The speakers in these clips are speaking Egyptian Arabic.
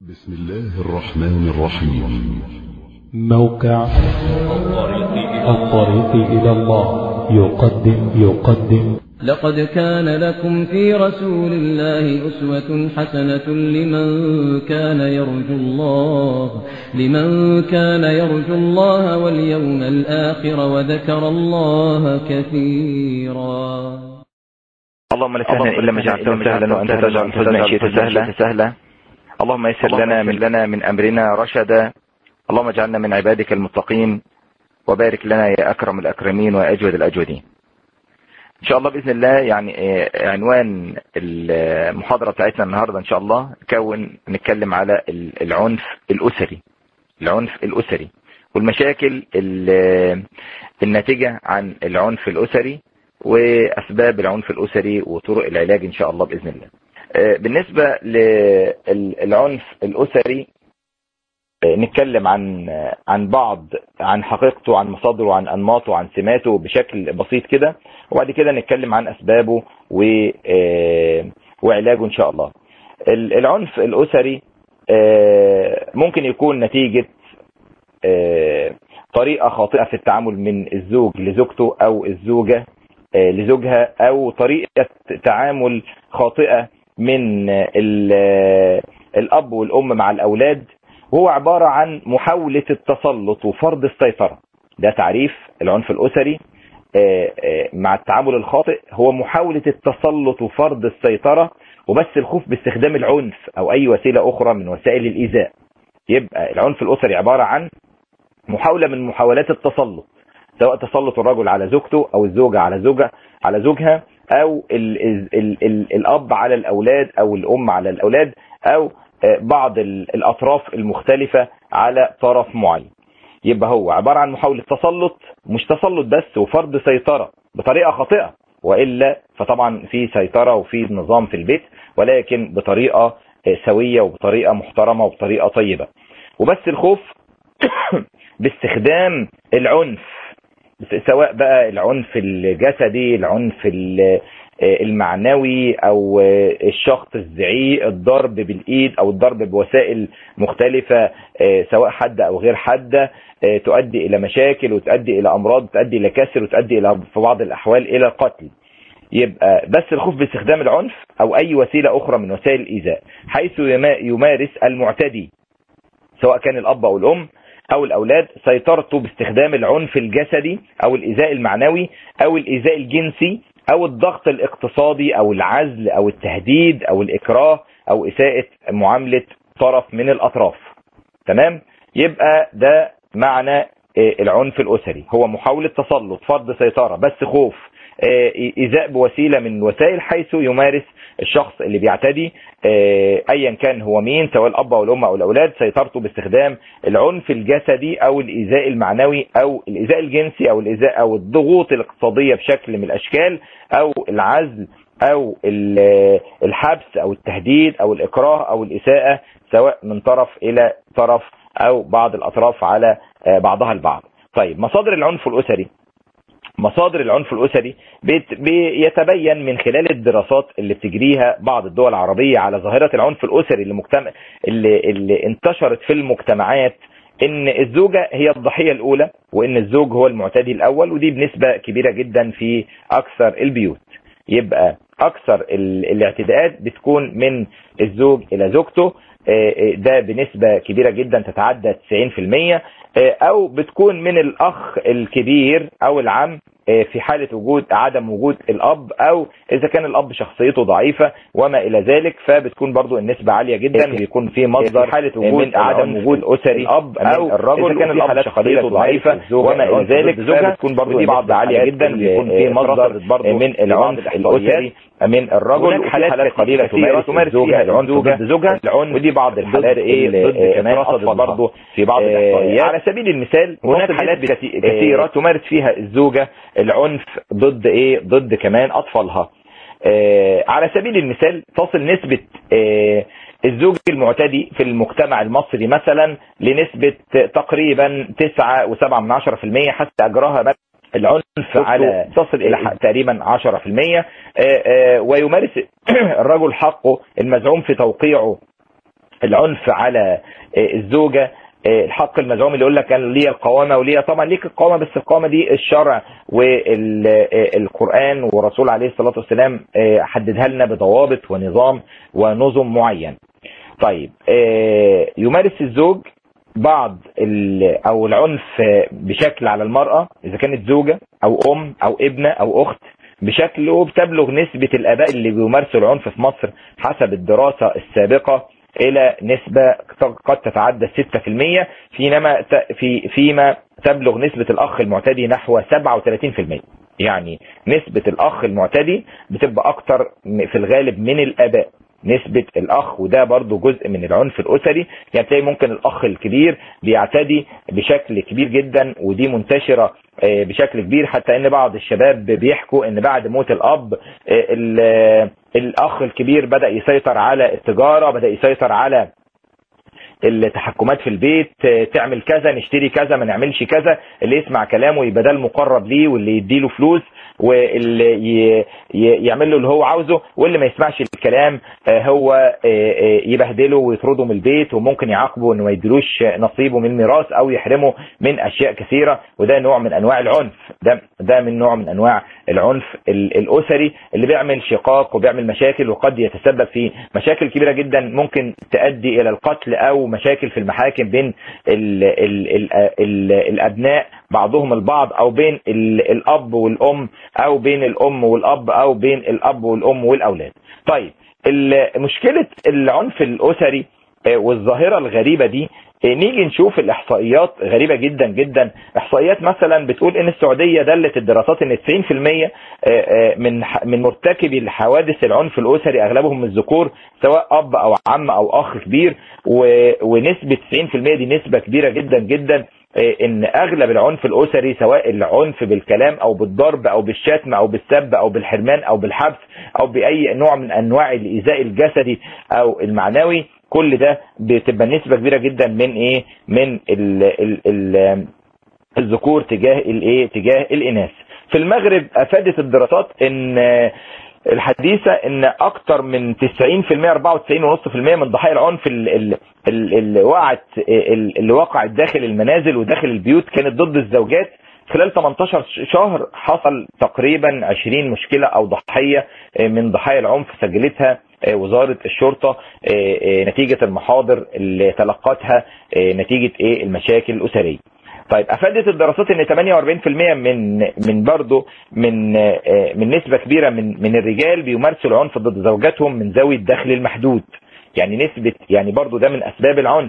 بسم الله الرحمن الرحيم موقع الطريق إلى الله يقدم يقدم لقد كان لكم في رسول الله أسوة حسنة لمن كان يرجو الله لمن كان يرجو الله واليوم الآخر وذكر الله كثيرا اللهم لا سهلا الا ما جعلته سهلا وانت تجعل الحزن ان شئت سهلا سهلا اللهم يسر لنا من لنا من امرنا رشدا اللهم اجعلنا من عبادك المتقين وبارك لنا يا اكرم الاكرمين واجود الاجودين ان شاء الله باذن الله يعني آه، عنوان المحاضره بتاعتنا النهارده ان شاء الله كون نتكلم على ال- العنف الاسري العنف الاسري والمشاكل ال- الناتجه عن العنف الاسري واسباب العنف الاسري وطرق العلاج ان شاء الله باذن الله آه، بالنسبه للعنف الاسري آه، نتكلم عن عن بعض عن حقيقته عن مصادره عن انماطه عن سماته بشكل بسيط كده وبعد كده نتكلم عن اسبابه و آه، وعلاجه ان شاء الله ال- العنف الاسري آه، ممكن يكون نتيجه آه، طريقه خاطئه في التعامل من الزوج لزوجته او الزوجه آه، لزوجها او طريقه تعامل خاطئه من ال- آه، الاب والام مع الاولاد وهو عباره عن محاوله التسلط وفرض السيطره ده تعريف العنف الاسري آه، آه، مع التعامل الخاطئ هو محاوله التسلط وفرض السيطره وبس الخوف باستخدام العنف او اي وسيله اخرى من وسائل الايذاء يبقى العنف الاسري عباره عن محاوله من محاولات التسلط سواء تسلط الرجل على زوجته او الزوجه على زوجها على زوجها او ال ال ال ال الاب على الاولاد او الام على الاولاد او آه، بعض ال- الاطراف المختلفه على طرف معين يبقى هو عباره عن محاوله تسلط مش تسلط بس وفرض سيطره بطريقه خاطئه والا فطبعا في سيطره وفي نظام في البيت ولكن بطريقه آه، سويه وبطريقه محترمه وبطريقه طيبه وبس الخوف باستخدام العنف سواء بقى العنف الجسدي العنف ال- المعنوي او الشخط الزعيق الضرب بالايد او الضرب بوسائل مختلفة سواء حد او غير حد تؤدي الى مشاكل وتؤدي الى امراض تؤدي الى كسر وتؤدي الى في بعض الاحوال الى القتل يبقى بس الخوف باستخدام العنف او اي وسيلة اخرى من وسائل الايذاء حيث يما- يمارس المعتدي سواء كان الاب او الام او الاولاد سيطرته باستخدام العنف الجسدي او الايذاء المعنوي او الايذاء الجنسي او الضغط الاقتصادي او العزل او التهديد او الاكراه او اساءة معاملة طرف من الاطراف تمام يبقى ده معنى آه، العنف الاسري هو محاولة تسلط فرض سيطرة بس خوف آه، ايذاء بوسيله من وسائل حيث يمارس الشخص اللي بيعتدي آه، ايا كان هو مين سواء الاب او الام او الاولاد سيطرته باستخدام العنف الجسدي او الايذاء المعنوي او الايذاء الجنسي او الايذاء او الضغوط الاقتصاديه بشكل من الاشكال او العزل او ال- الحبس او التهديد او الاكراه او الاساءه سواء من طرف الى طرف او بعض الاطراف على آه، بعضها البعض طيب مصادر العنف الاسري مصادر العنف الاسري بيت- بيتبين من خلال الدراسات اللي بتجريها بعض الدول العربيه على ظاهره العنف الاسري اللي, مجتمع اللي, اللي انتشرت في المجتمعات ان الزوجه هي الضحيه الاولى وان الزوج هو المعتدي الاول ودي بنسبه كبيره جدا في اكثر البيوت يبقى اكثر ال- الاعتداءات بتكون من الزوج الى زوجته آه، آه، ده بنسبة كبيرة جدا تتعدى 90% آه، او بتكون من الاخ الكبير او العم آه، في حالة وجود عدم وجود الاب او اذا كان الاب شخصيته ضعيفة وما الى ذلك فبتكون برضو النسبة عالية جدا بيكون في مصدر في حالة وجود عدم وجود اسري الاب او الرجل اذا كان الاب شخصيته ضعيفة وما الى ذلك فبتكون برضو دي بعض عالية جدا بيكون في مصدر برضو من العنف الاسري من الرجل وفي حالات قليلة تمارس تمارس فيها العنف ضد زوجها العنف ودي بعض الحالات ايه ضد كمان اطفال برضه في بعض الاحصائيات على سبيل المثال هناك حالات كثي- كثيرة تمارس فيها الزوجة العنف ضد ايه ضد كمان اطفالها آه، على سبيل المثال تصل نسبة آه، الزوج المعتدي في المجتمع المصري مثلا لنسبة تقريبا 9.7% حتى اجراها العنف على تصل الى حق تقريبا 10% آه، آه، ويمارس الرجل حقه المزعوم في توقيعه العنف على الزوجة الحق المزعوم اللي يقول لك كان ليا القوامة وليا طبعا ليك القوامة بس القوامة دي الشرع والقرآن والرسول عليه الصلاة والسلام حددها لنا بضوابط ونظام ونظم معين طيب يمارس الزوج بعض او العنف بشكل على المرأة اذا كانت زوجة او ام او ابنة او اخت بشكل وبتبلغ نسبة الاباء اللي بيمارسوا العنف في مصر حسب الدراسة السابقة الى نسبة قد تتعدى 6% فيما في فيما تبلغ نسبة الاخ المعتدي نحو 37% يعني نسبة الاخ المعتدي بتبقى اكتر في الغالب من الاباء نسبة الأخ وده برضو جزء من العنف الأسري يعني تلاقي ممكن الأخ الكبير بيعتدي بشكل كبير جدا ودي منتشرة بشكل كبير حتى ان بعض الشباب بيحكوا ان بعد موت الأب الأخ الكبير بدأ يسيطر على التجارة بدأ يسيطر على التحكمات في البيت تعمل كذا نشتري كذا ما نعملش كذا اللي يسمع كلامه يبقى ده المقرب ليه واللي يديله فلوس واللي يعمل له اللي هو عاوزه واللي ما يسمعش الكلام هو يبهدله ويطرده من البيت وممكن يعاقبه انه ما يديلوش نصيبه من الميراث او يحرمه من اشياء كثيرة وده نوع من انواع العنف ده ده من نوع من انواع العنف الاسري اللي بيعمل شقاق وبيعمل مشاكل وقد يتسبب في مشاكل كبيرة جدا ممكن تؤدي الى القتل او مشاكل في المحاكم بين ال ال ال ال الابناء بعضهم البعض او بين الاب والام او بين الام والاب او بين الاب والام والاولاد طيب مشكلة العنف الاسري والظاهرة الغريبة دي نيجي نشوف الاحصائيات غريبة جدا جدا احصائيات مثلا بتقول ان السعودية دلت الدراسات ان 90% من من مرتكبي الحوادث العنف الاسري اغلبهم من الذكور سواء اب او عم او اخ كبير ونسبة 90% دي نسبة كبيرة جدا جدا ان اغلب العنف الاسري سواء العنف بالكلام او بالضرب او بالشتم او بالسب او بالحرمان او بالحبس او باي نوع من انواع الايذاء الجسدي او المعنوي كل ده بتبقى نسبة كبيرة جدا من ايه من ال ال ال الذكور تجاه الايه تجاه الاناث في المغرب افادت الدراسات ان الحديثة ان اكتر من 90% 94.5% من ضحايا العنف اللي وقعت اللي وقعت داخل المنازل وداخل البيوت كانت ضد الزوجات خلال 18 شهر حصل تقريبا 20 مشكلة او ضحية من ضحايا العنف سجلتها وزارة الشرطة نتيجة المحاضر اللي تلقتها نتيجة ايه المشاكل الاسرية طيب افادت الدراسات ان 48% من من برضه من من نسبة كبيرة من من الرجال بيمارسوا العنف ضد زوجاتهم من ذوي الدخل المحدود يعني نسبة يعني برضه ده من اسباب العنف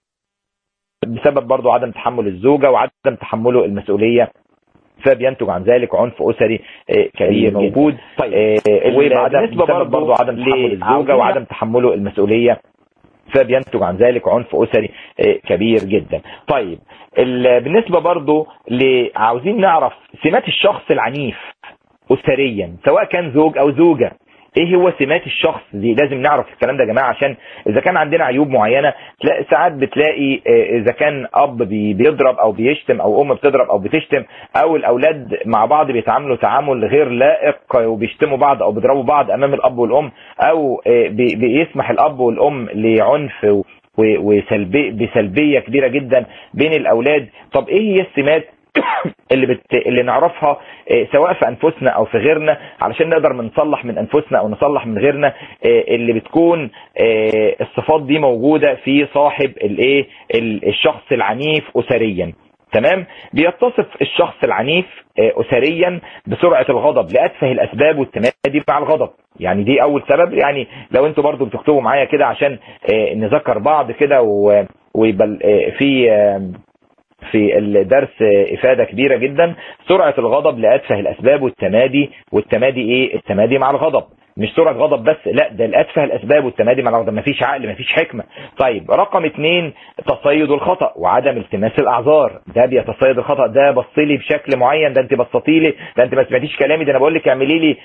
بسبب برضه عدم تحمل الزوجة وعدم تحمله المسؤولية فبينتج عن ذلك عنف اسري كبير موجود طيب وبالنسبه برضه عدم تحمل الزوجه وعدم تحمله المسؤوليه فبينتج عن ذلك عنف اسري كبير جدا طيب بالنسبه برضه عاوزين نعرف سمات الشخص العنيف اسريا سواء كان زوج او زوجه ايه هو سمات الشخص دي لازم نعرف الكلام ده يا جماعه عشان اذا كان عندنا عيوب معينه تلاقي ساعات بتلاقي اذا كان اب بيضرب او بيشتم او ام بتضرب او بتشتم او الاولاد مع بعض بيتعاملوا تعامل غير لائق وبيشتموا بعض او بيضربوا بعض امام الاب والام او بيسمح الاب والام لعنف وسلبي بسلبيه كبيره جدا بين الاولاد طب ايه هي السمات اللي بت... اللي نعرفها سواء في انفسنا او في غيرنا علشان نقدر نصلح من انفسنا او نصلح من غيرنا اللي بتكون الصفات دي موجودة في صاحب الايه الشخص العنيف اسريا تمام بيتصف الشخص العنيف اسريا بسرعة الغضب لاتفه الاسباب والتمادي مع الغضب يعني دي اول سبب يعني لو انتوا برضو بتكتبوا معايا كده عشان نذكر بعض كده ويبقى في في الدرس افادة كبيرة جدا سرعة الغضب لاتفه الاسباب والتمادي والتمادي ايه التمادي مع الغضب مش سرعة غضب بس لا ده الاتفه الاسباب والتمادي مع الغضب مفيش عقل مفيش حكمة طيب رقم اتنين تصيد الخطأ وعدم التماس الاعذار ده بيتصيد الخطأ ده بص لي بشكل معين ده انت بصتي لي ده انت ما سمعتيش كلامي ده انا بقول لك اعملي لي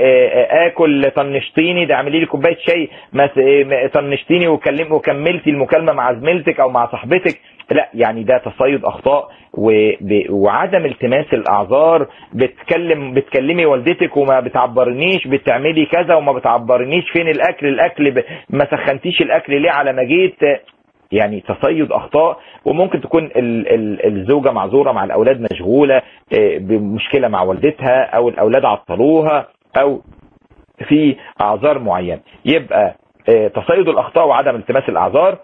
اكل طنشتيني ده اعملي لي كوبايه شاي طنشتيني وكلم وكملتي المكالمه مع زميلتك او مع صاحبتك لا يعني ده تصيد اخطاء وب- وعدم التماس الاعذار بتكلم بتكلمي والدتك وما بتعبرنيش بتعملي كذا وما بتعبرنيش فين الاكل الاكل ب... ما سخنتيش الاكل ليه على ما جيت يعني تصيد اخطاء وممكن تكون ال- ال- الزوجه معذوره مع الاولاد مشغوله آه، بمشكله مع والدتها او الاولاد عطلوها او في اعذار معينه يبقى آه، تصيد الاخطاء وعدم التماس الاعذار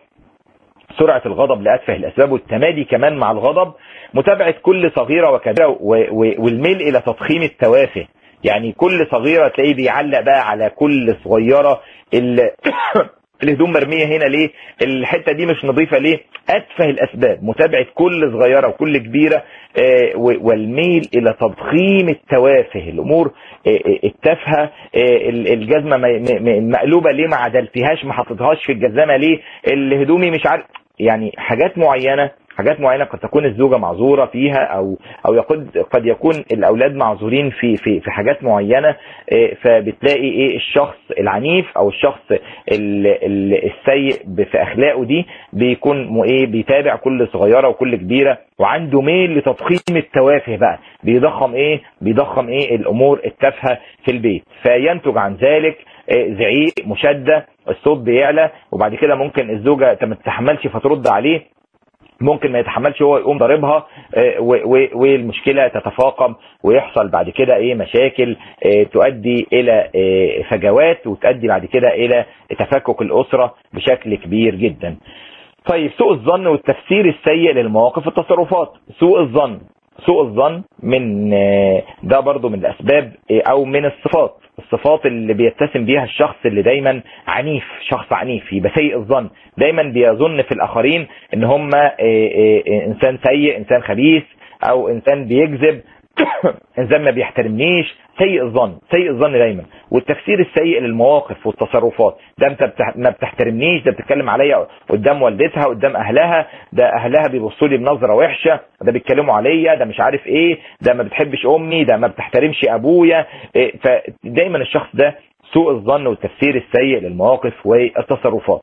سرعة الغضب لأتفه الأسباب والتمادي كمان مع الغضب متابعة كل صغيرة وكبيرة و- و- والميل إلى تضخيم التوافه يعني كل صغيرة تلاقيه بيعلق بقى على كل صغيرة ال- الهدوم مرمية هنا ليه الحتة دي مش نظيفة ليه أتفه الأسباب متابعة كل صغيرة وكل كبيرة آه، و- والميل إلى تضخيم التوافه الأمور آه، آه، التافهة آه، ال- الجزمة م- م- م- مقلوبة ليه ما عدلتهاش ما حطيتهاش في الجزمة ليه الهدومي مش عارف يعني حاجات معينة حاجات معينة قد تكون الزوجة معذورة فيها او او يقد قد يكون الاولاد معذورين في في في حاجات معينة إيه، فبتلاقي ايه الشخص العنيف او الشخص ال- ال- السيء ب- في اخلاقه دي بيكون م- ايه بيتابع كل صغيرة وكل كبيرة وعنده ميل لتضخيم التوافه بقى بيضخم ايه بيضخم ايه الامور التافهة في البيت فينتج عن ذلك إيه، زعيق مشدة الصوت بيعلى وبعد كده ممكن الزوجة ما تتحملش فترد عليه ممكن ما يتحملش هو يقوم ضاربها آه، و- و- والمشكله تتفاقم ويحصل بعد كده ايه مشاكل آه، تؤدي الى آه، فجوات وتؤدي بعد كده الى تفكك الاسره بشكل كبير جدا. طيب سوء الظن والتفسير السيء للمواقف والتصرفات، سوء الظن سوء الظن من آه، ده برضو من الاسباب آه، او من الصفات الصفات اللي بيتسم بيها الشخص اللي دايما عنيف شخص عنيف يبقى سيء الظن دايما بيظن في الاخرين ان هم آه، آه، آه، انسان سيء انسان خبيث او انسان بيكذب انسان ما بيحترمنيش سيء الظن سيء الظن دايما والتفسير السيء للمواقف والتصرفات ده انت بتح... ما بتحترمنيش ده بتتكلم عليا قدام والدتها قدام اهلها ده اهلها بيبصوا لي بنظره وحشه ده بيتكلموا عليا ده مش عارف ايه ده ما بتحبش امي ده ما بتحترمش ابويا إيه فدايما الشخص ده سوء الظن والتفسير السيء للمواقف والتصرفات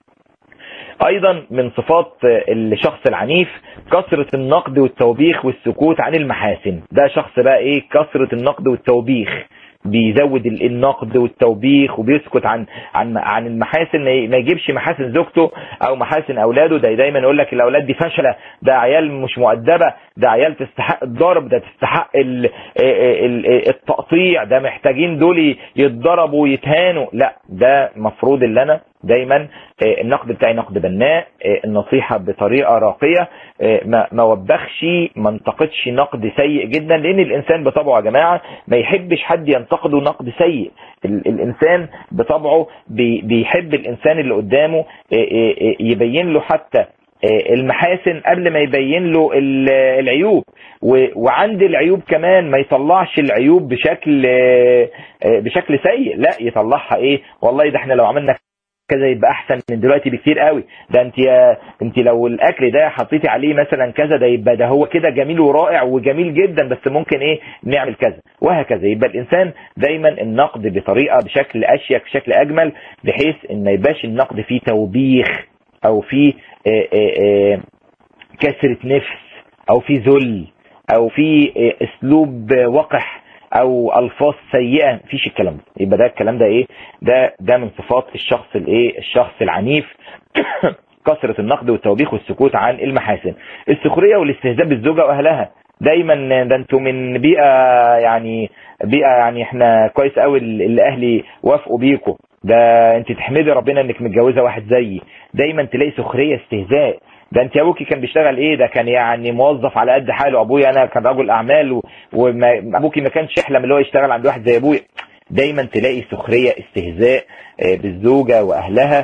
ايضا من صفات الشخص العنيف كثرة النقد والتوبيخ والسكوت عن المحاسن ده شخص بقى ايه كثرة النقد والتوبيخ بيزود ال- النقد والتوبيخ وبيسكت عن عن عن المحاسن ما ي- ما يجيبش محاسن زوجته او محاسن اولاده ده دايما يقول لك الاولاد دي فاشله ده عيال مش مؤدبه ده عيال تستحق الضرب ده تستحق ال- ال- ال- التقطيع ده محتاجين دول يتضربوا ويتهانوا لا ده مفروض اللي انا دايما آه، النقد بتاعي نقد بناء آه، النصيحة بطريقة راقية آه، ما ما وبخش ما انتقدش نقد سيء جدا لان الانسان بطبعه يا جماعة ما يحبش حد ينتقده نقد سيء ال- الانسان بطبعه بي- بيحب الانسان اللي قدامه آه، آه، آه، يبين له حتى آه، المحاسن قبل ما يبين له ال- العيوب و- وعند العيوب كمان ما يطلعش العيوب بشكل آه، آه، بشكل سيء لا يطلعها ايه والله ده احنا لو عملنا كذا يبقى احسن من دلوقتي بكتير قوي ده انت يا انت لو الاكل ده حطيتي عليه مثلا كذا ده يبقى ده هو كده جميل ورائع وجميل جدا بس ممكن ايه نعمل كذا وهكذا يبقى الانسان دايما النقد بطريقه بشكل اشيك بشكل اجمل بحيث ان ما يبقاش النقد فيه توبيخ او فيه آه، آه، آه، كسرة نفس او في ذل او في آه، اسلوب آه، وقح او الفاظ سيئه مفيش الكلام ده يبقى ده الكلام ده ايه ده ده من صفات الشخص الايه الشخص العنيف كثره النقد والتوبيخ والسكوت عن المحاسن السخريه والاستهزاء بالزوجه واهلها دايما ده انتوا من بيئه يعني بيئه يعني احنا كويس قوي اللي اهلي وافقوا بيكم ده انت تحمدي ربنا انك متجوزه واحد زيي دايما تلاقي سخريه استهزاء ده انت ابوكي كان بيشتغل ايه ده كان يعني موظف على قد حاله ابويا انا كان رجل اعمال و- وابوكي ما كانش يحلم اللي هو يشتغل عند واحد زي ابويا دايما تلاقي سخريه استهزاء آه، بالزوجه واهلها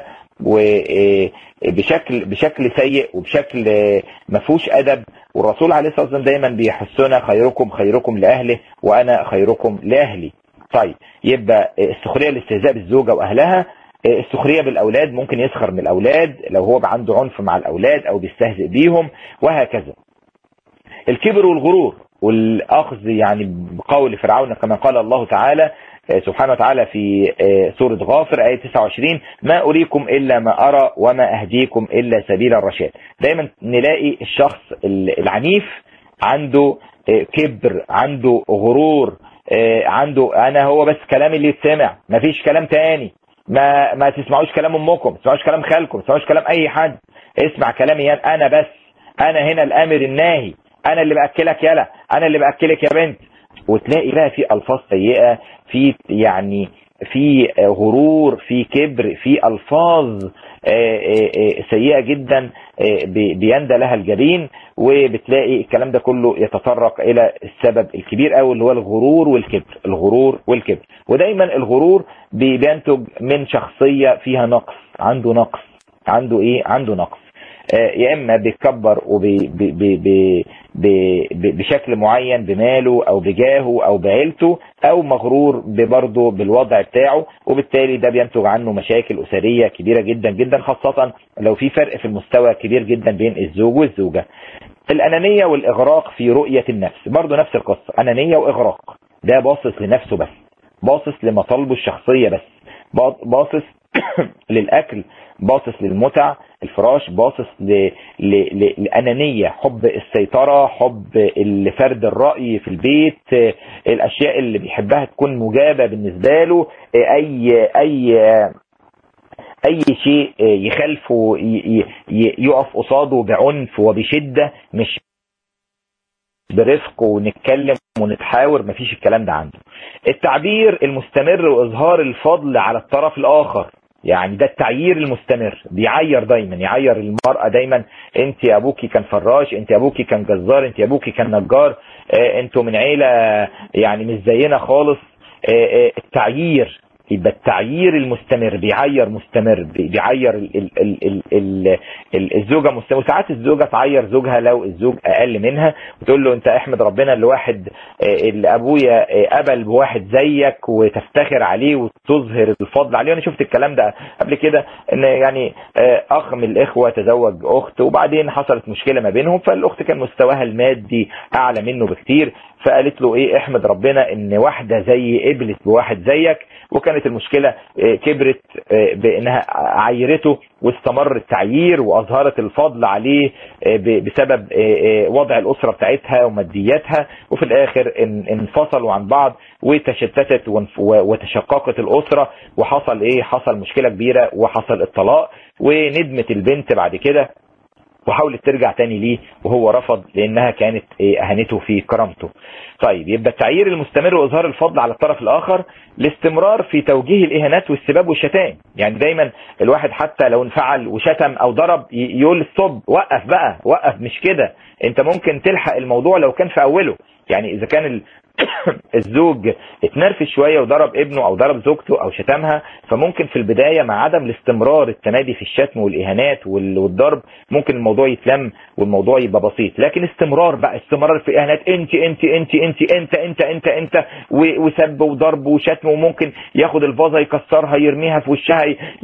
وبشكل بشكل سيء وبشكل آه، ما فيهوش ادب والرسول عليه الصلاه والسلام دايما بيحثنا خيركم خيركم لاهله وانا خيركم لاهلي طيب يبقى آه، السخريه الاستهزاء بالزوجه واهلها آه، السخريه بالاولاد ممكن يسخر من الاولاد لو هو بقى عنده عنف مع الاولاد او بيستهزئ بيهم وهكذا الكبر والغرور والاخذ يعني بقول فرعون كما قال الله تعالى سبحانه وتعالى في سورة غافر آية 29 ما أريكم إلا ما أرى وما أهديكم إلا سبيل الرشاد دايما نلاقي الشخص العنيف عنده كبر عنده غرور عنده أنا هو بس كلامي اللي يتسمع مفيش كلام تاني ما ما تسمعوش كلام امكم ما تسمعوش كلام خالكم ما تسمعوش كلام اي حد اسمع كلامي انا بس انا هنا الامر الناهي انا اللي باكلك يلا انا اللي باكلك يا بنت وتلاقي بقى في الفاظ سيئه في يعني في غرور في كبر في الفاظ سيئه جدا بيندى لها الجبين وبتلاقي الكلام ده كله يتطرق الى السبب الكبير قوي اللي هو الغرور والكبر الغرور والكبر ودايما الغرور بينتج من شخصيه فيها نقص عنده نقص عنده ايه عنده نقص يا اما بيتكبر بشكل معين بماله او بجاهه او بعيلته او مغرور برضه بالوضع بتاعه وبالتالي ده بينتج عنه مشاكل اسريه كبيره جدا جدا خاصه لو في فرق في المستوى كبير جدا بين الزوج والزوجه الانانيه والاغراق في رؤيه النفس برضه نفس القصه انانيه واغراق ده باصص لنفسه بس باصص لمطالبه الشخصيه بس باصص للاكل باصص للمتع الفراش باصص ل... ل... ل... لأنانية حب السيطرة حب فرد الرأي في البيت الأشياء اللي بيحبها تكون مجابة بالنسبة له أي أي أي شيء يخالفه ي... ي... يقف قصاده بعنف وبشدة مش برفق ونتكلم ونتحاور مفيش الكلام ده عنده التعبير المستمر وإظهار الفضل على الطرف الآخر يعني ده التعيير المستمر بيعير دايما يعير المرأة دايما انت يا ابوكي كان فراش انت يا ابوكي كان جزار انت يا ابوكي كان نجار اه انتوا من عيلة يعني مش زينا خالص اه اه التعيير يبقى التعيير المستمر بيعير مستمر بيعير ال ال ال ال ال الزوجه مستمر وساعات الزوجه تعير زوجها لو الزوج اقل منها وتقول له انت احمد ربنا اللي واحد اللي ابويا قبل بواحد زيك وتفتخر عليه وتظهر الفضل عليه وانا شفت الكلام ده قبل كده ان يعني اخ من الاخوه تزوج اخت وبعدين حصلت مشكله ما بينهم فالاخت كان مستواها المادي اعلى منه بكتير فقالت له ايه احمد ربنا ان واحده زي قبلت بواحد زيك وكانت المشكلة كبرت بانها عيرته واستمر التعيير واظهرت الفضل عليه بسبب وضع الاسرة بتاعتها ومادياتها وفي الاخر انفصلوا عن بعض وتشتتت وتشققت الاسرة وحصل ايه حصل مشكلة كبيرة وحصل الطلاق وندمت البنت بعد كده وحاولت ترجع تاني ليه وهو رفض لانها كانت اهانته في كرامته طيب يبقى التعيير المستمر واظهار الفضل على الطرف الاخر الاستمرار في توجيه الاهانات والسباب والشتائم يعني دايما الواحد حتى لو انفعل وشتم او ضرب يقول ستوب وقف بقى وقف مش كده انت ممكن تلحق الموضوع لو كان في اوله يعني اذا كان الزوج اتنرفز شويه وضرب ابنه او ضرب زوجته او شتمها فممكن في البدايه مع عدم الاستمرار التمادي في الشتم والاهانات والضرب ممكن الموضوع يتلم والموضوع يبقى بسيط لكن استمرار بقى استمرار في اهانات انت انت انت انت انت انت انت انت وسب وضرب وشتم وممكن ياخد الفازه يكسرها يرميها في وشها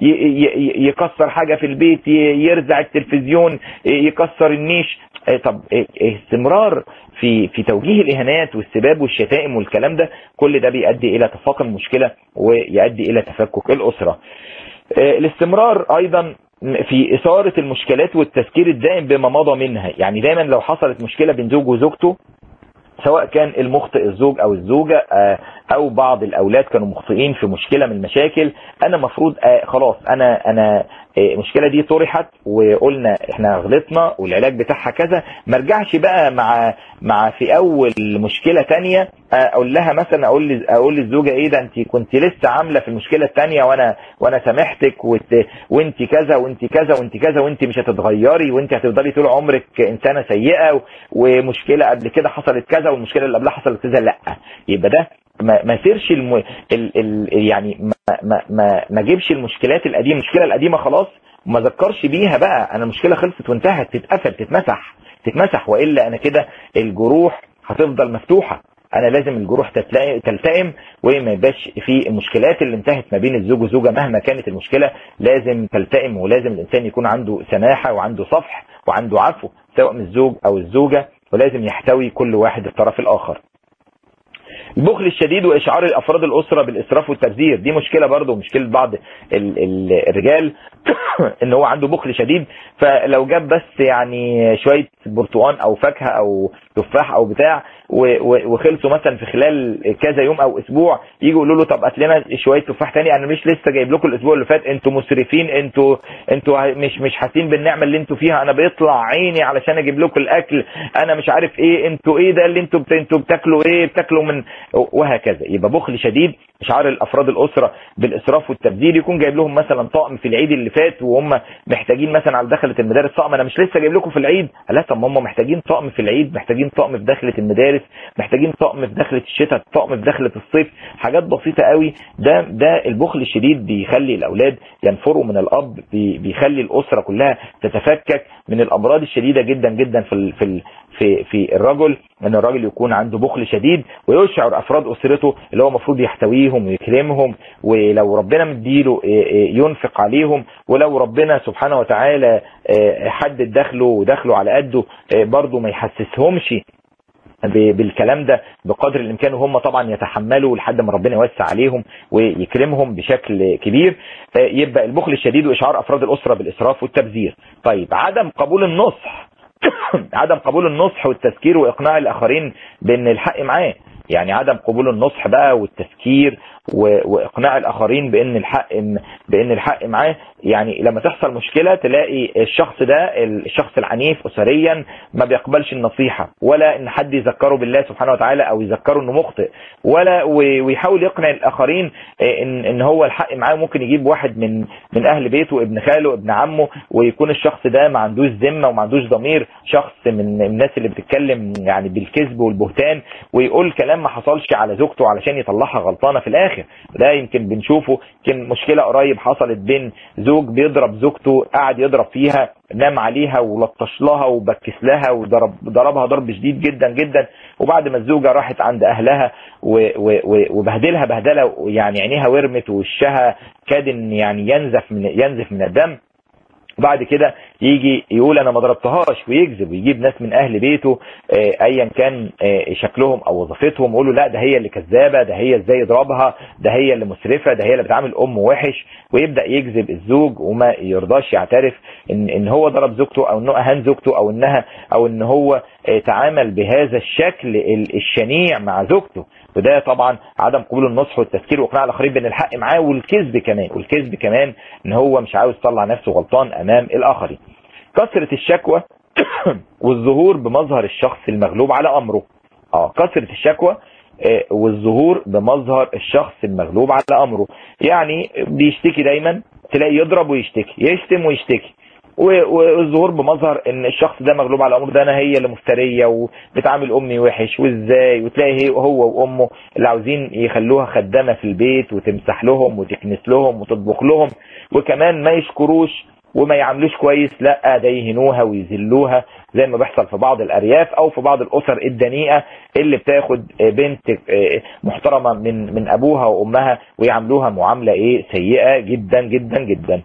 يكسر حاجه في البيت يرزع التلفزيون يكسر النيش طب استمرار في في توجيه الاهانات والسباب والشتائم والكلام ده كل ده بيؤدي الى تفاقم المشكله ويؤدي الى تفكك الاسره الاستمرار ايضا في اثاره المشكلات والتذكير الدائم بما مضى منها يعني دايما لو حصلت مشكله بين زوج وزوجته سواء كان المخطئ الزوج او الزوجة او بعض الاولاد كانوا مخطئين في مشكلة من المشاكل انا مفروض خلاص انا انا المشكلة دي طرحت وقلنا احنا غلطنا والعلاج بتاعها كذا ما ارجعش بقى مع مع في اول مشكلة تانية اقول لها مثلا اقول اقول للزوجة ايه ده انت كنت لسه عاملة في المشكلة التانية وانا وانا سامحتك وانت كذا وانت كذا وانت كذا وانت مش هتتغيري وانت هتفضلي طول عمرك انسانة سيئة ومشكلة قبل كده حصلت كذا والمشكلة اللي قبلها حصلت كذا لا يبقى ده ما ما سيرش الم... ال... ال... يعني ما ما ما, ما جيبش المشكلات القديمه المشكله القديمه خلاص وما ذكرش بيها بقى انا المشكله خلصت وانتهت تتقفل تتمسح تتمسح والا انا كده الجروح هتفضل مفتوحه انا لازم الجروح تلتئم وما يبقاش في المشكلات اللي انتهت ما بين الزوج وزوجه مهما كانت المشكله لازم تلتئم ولازم الانسان يكون عنده سماحه وعنده صفح وعنده عفو سواء من الزوج او الزوجه ولازم يحتوي كل واحد الطرف الاخر البخل الشديد واشعار الافراد الاسره بالاسراف والتبذير دي مشكله برضه مشكله بعض ال ال الرجال ان هو عنده بخل شديد فلو جاب بس يعني شويه برتقان او فاكهه او تفاح او بتاع وخلصوا مثلا في خلال كذا يوم او اسبوع يجوا يقولوا له طب هات لنا شويه تفاح تاني انا مش لسه جايب لكم الاسبوع اللي فات انتوا مسرفين انتوا انتوا مش مش حاسين بالنعمه اللي انتوا فيها انا بيطلع عيني علشان اجيب لكم الاكل انا مش عارف ايه انتوا ايه ده اللي انتوا انتوا بتاكلوا ايه بتاكلوا من وهكذا يبقى بخل شديد اشعار الافراد الاسره بالاسراف والتبذير يكون جايب لهم مثلا طقم في العيد اللي فات وهم محتاجين مثلا على دخله المدارس طقم انا مش لسه جايب لكم في العيد لا طب هم محتاجين طقم في العيد محتاجين طقم في دخله المدارس محتاجين طقم في دخله الشتاء طقم في دخله الصيف حاجات بسيطه قوي ده ده البخل الشديد بيخلي الاولاد ينفروا من الاب بيخلي الاسره كلها تتفكك من الامراض الشديده جدا جدا في في في في الرجل ان الراجل يكون عنده بخل شديد ويشعر افراد اسرته اللي هو المفروض يحتويهم ويكرمهم ولو ربنا مديله ينفق عليهم ولو ربنا سبحانه وتعالى حدد دخله ودخله على قده برضه ما يحسسهمش بالكلام ده بقدر الامكان وهم طبعا يتحملوا لحد ما ربنا يوسع عليهم ويكرمهم بشكل كبير يبقى البخل الشديد واشعار افراد الاسره بالاسراف والتبذير طيب عدم قبول النصح عدم قبول النصح والتذكير واقناع الاخرين بان الحق معاه يعني عدم قبول النصح بقى والتفكير واقناع الاخرين بان الحق بان الحق معاه يعني لما تحصل مشكلة تلاقي الشخص ده الشخص العنيف اسريا ما بيقبلش النصيحة ولا ان حد يذكره بالله سبحانه وتعالى او يذكره انه مخطئ ولا ويحاول يقنع الاخرين ان ان هو الحق معاه ممكن يجيب واحد من من اهل بيته ابن خاله ابن عمه ويكون الشخص ده ما عندوش ذمه وما عندوش ضمير شخص من الناس اللي بتتكلم يعني بالكذب والبهتان ويقول كلام ما حصلش على زوجته علشان يطلعها غلطانه في الاخر ده يمكن بنشوفه يمكن مشكله قريب حصلت بين زوج بيضرب زوجته قعد يضرب فيها نام عليها ولطش لها وبكس لها وضرب ضربها ضرب شديد جدا جدا وبعد ما الزوجه راحت عند اهلها وبهدلها بهدله يعني عينيها ورمت ووشها كاد ان يعني ينزف من ينزف من الدم بعد كده يجي يقول انا ما ضربتهاش ويكذب ويجيب ناس من اهل بيته ايا كان شكلهم او وظيفتهم يقولوا لا ده هي اللي كذابه ده هي ازاي يضربها ده هي اللي مسرفه ده هي اللي بتعامل ام وحش ويبدا يكذب الزوج وما يرضاش يعترف ان ان هو ضرب زوجته او انه اهان زوجته او انها او ان هو تعامل بهذا الشكل الشنيع مع زوجته وده طبعا عدم قبول النصح والتفكير واقناع الاخرين بان الحق معاه والكذب كمان والكذب كمان ان هو مش عاوز يطلع نفسه غلطان امام الاخرين كثرة الشكوى والظهور بمظهر الشخص المغلوب على امره اه كثرة الشكوى والظهور بمظهر الشخص المغلوب على امره يعني بيشتكي دايما تلاقي يضرب ويشتكي يشتم ويشتكي والظهور بمظهر ان الشخص ده مغلوب على امره ده انا هي اللي مفتريه وبتعامل امي وحش وازاي وتلاقي هو وامه اللي عاوزين يخلوها خدامه في البيت وتمسح لهم وتكنس لهم وتطبخ لهم وكمان ما يشكروش وما يعملوش كويس لا ده يهنوها ويذلوها زي ما بيحصل في بعض الارياف او في بعض الاسر الدنيئه اللي بتاخد بنت محترمه من من ابوها وامها ويعاملوها معامله ايه سيئه جدا جدا جدا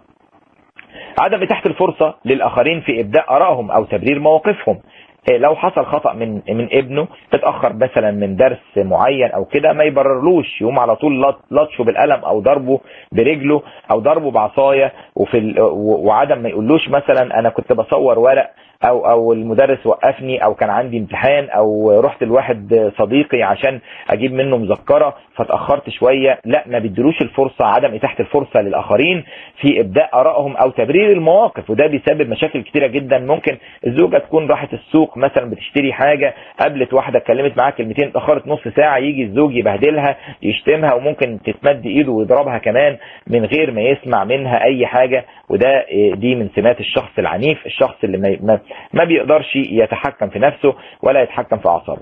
عدم اتاحه الفرصه للاخرين في ابداء ارائهم او تبرير مواقفهم لو حصل خطأ من من ابنه اتأخر مثلا من درس معين او كده ما يبررلوش يقوم على طول لطشه بالقلم او ضربه برجله او ضربه بعصايه وفي وعدم ما يقولوش مثلا انا كنت بصور ورق او او المدرس وقفني او كان عندي امتحان او رحت لواحد صديقي عشان اجيب منه مذكره فاتاخرت شويه لا ما بيدلوش الفرصه عدم اتاحه الفرصه للاخرين في ابداء ارائهم او تبرير المواقف وده بيسبب مشاكل كتيره جدا ممكن الزوجه تكون راحت السوق مثلا بتشتري حاجه قابلت واحده اتكلمت معاها كلمتين اتاخرت نص ساعه يجي الزوج يبهدلها يشتمها وممكن تتمد ايده ويضربها كمان من غير ما يسمع منها اي حاجه وده دي من سمات الشخص العنيف الشخص اللي ما ما بيقدرش يتحكم في نفسه ولا يتحكم في اعصابه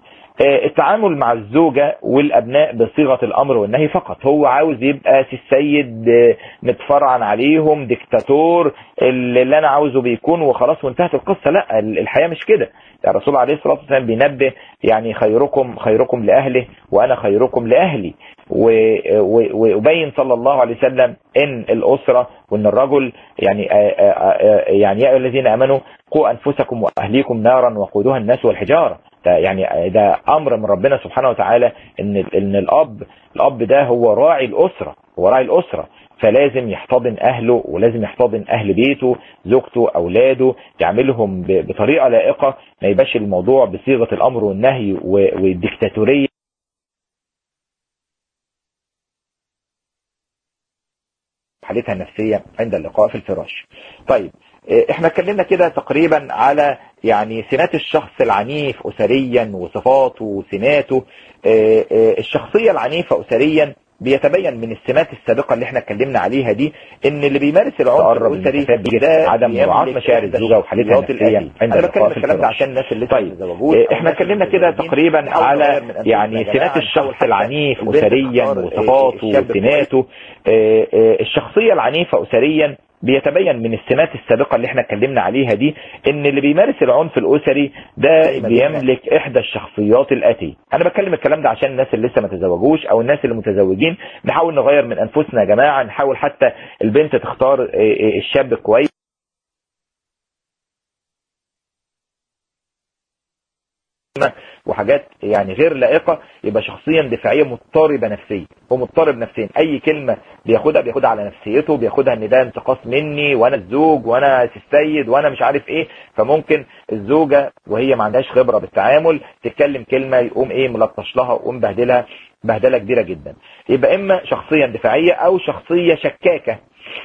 التعامل مع الزوجة والأبناء بصيغة الأمر والنهي فقط هو عاوز يبقى السيد متفرعن عليهم ديكتاتور اللي أنا عاوزه بيكون وخلاص وانتهت القصة لا الحياة مش كده الرسول عليه الصلاة والسلام بينبه يعني خيركم خيركم لأهله وأنا خيركم لأهلي وبين صلى الله عليه وسلم ان الاسره وان الرجل يعني يعني يا ايها الذين امنوا قوا انفسكم واهليكم نارا وقودها الناس والحجاره ده يعني ده امر من ربنا سبحانه وتعالى ان ان الاب الاب ده هو راعي الاسره هو راعي الاسره فلازم يحتضن اهله ولازم يحتضن اهل بيته زوجته اولاده يعملهم ب- بطريقه لائقه ما يبقاش الموضوع بصيغه الامر والنهي و- والديكتاتوريه حالتها النفسيه عند اللقاء في الفراش. طيب إيه، احنا اتكلمنا كده تقريبا على يعني سمات الشخص العنيف اسريا وصفاته وسماته إيه، إيه، الشخصيه العنيفه اسريا بيتبين من السمات السابقه اللي احنا اتكلمنا عليها دي ان اللي بيمارس العنف الاسري ده عدم مراعاه مشاعر الزوجه وحالتها النفسيه عند انا بتكلم اللقاء في الكلام ده الفراش. عشان الناس اللي طيب تزوجوش إيه، احنا اتكلمنا كده تقريبا على يعني سمات الشخص العنيف اسريا وصفاته وسماته إيه، إيه، الشخصيه العنيفه اسريا بيتبين من السمات السابقة اللي احنا اتكلمنا عليها دي ان اللي بيمارس العنف الاسري ده بيملك احدى الشخصيات الاتية انا بتكلم الكلام ده عشان الناس اللي لسه ما تزوجوش او الناس اللي متزوجين نحاول نغير من انفسنا يا جماعة نحاول حتى البنت تختار إيه، إيه، الشاب كويس وحاجات يعني غير لائقه يبقى شخصيا دفاعيه مضطربه نفسيا هو مضطرب نفسيا اي كلمه بياخدها بياخدها على نفسيته بياخدها ان ده انتقاص مني وانا الزوج وانا السيد وانا مش عارف ايه فممكن الزوجه وهي ما عندهاش خبره بالتعامل تتكلم كلمه يقوم ايه ملطش لها ويقوم بهدلها بهدله كبيره جدا يبقى اما شخصيه دفاعيه او شخصيه شكاكه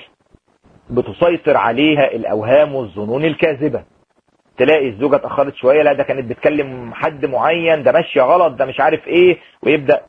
بتسيطر عليها الاوهام والظنون الكاذبه تلاقي الزوجه اتاخرت شويه لا ده كانت بتكلم حد معين ده ماشيه غلط ده مش عارف ايه ويبدا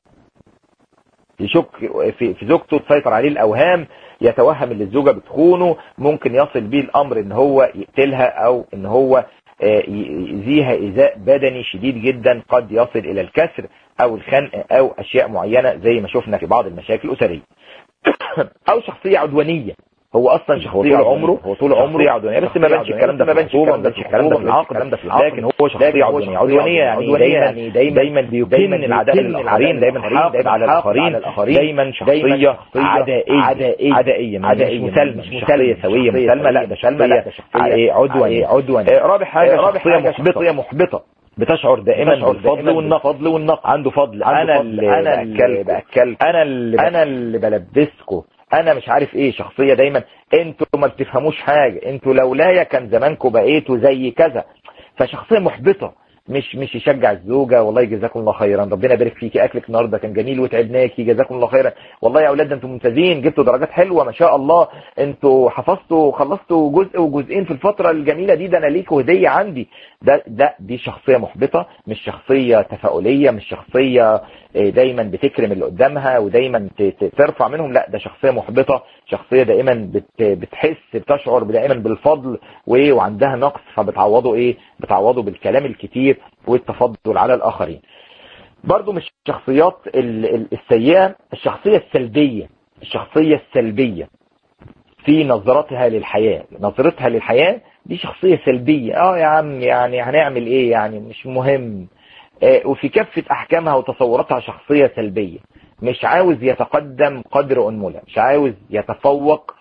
يشك في في زوجته تسيطر عليه الاوهام يتوهم ان الزوجه بتخونه ممكن يصل بيه الامر ان هو يقتلها او ان هو آه، يأذيها ايذاء بدني شديد جدا قد يصل الى الكسر او الخنق او اشياء معينه زي ما شفنا في بعض المشاكل الاسريه او شخصيه عدوانيه هو اصلا شخصيه طول عمره عمره- هو طول عمره عدوانيه بس ما بانش الكلام ده في الخطوبه ما بانش الكلام ده في العقد لكن هو شخصيه عدوانيه عدوانيه يعني دايما دايما بيكن العداء للاخرين دايما حاقد على الاخرين دايما شخصيه عدائيه عدائيه عدائيه مش مسالمه مش شخصيه سويه مسالمه لا ده شخصيه عدوانيه عدوانيه رابع حاجه رابع شخصيه حاجة محبطه محبطه بتشعر دائما بتشعر بالفضل دائماً والنقد والنقد عنده فضل عنده انا فضل، اللي أنا اللي باكلكم انا اللي انا اللي بلبسكم انا مش عارف ايه شخصيه دايما انتوا ما بتفهموش حاجه انتوا لولايا كان زمانكم بقيتوا زي كذا فشخصيه محبطه مش مش يشجع الزوجه والله جزاكم الله خيرا ربنا يبارك فيكي اكلك النهارده كان جميل وتعبناكي جزاكم الله خيرا والله يا اولاد ده انتوا ممتازين جبتوا درجات حلوه ما شاء الله انتوا حفظتوا وخلصتوا جزء وجزئين في الفتره الجميله دي ده انا ليكوا هديه عندي ده ده دي شخصيه محبطه مش شخصيه تفاؤليه مش شخصيه آه، دايما بتكرم اللي قدامها ودايما ت- ت- ترفع منهم لا ده شخصيه محبطه شخصيه دائما بت بتحس بتشعر دائما بالفضل وايه وعندها نقص فبتعوضه ايه بتعوضه بالكلام الكتير والتفضل على الاخرين برضو مش الشخصيات ال- ال- السيئه الشخصيه السلبيه الشخصيه السلبيه في نظرتها للحياة نظرتها للحياة دي شخصية سلبية اه يا عم يعني هنعمل ايه يعني مش مهم آه وفي كافة احكامها وتصوراتها شخصية سلبية مش عاوز يتقدم قدر انملة مش عاوز يتفوق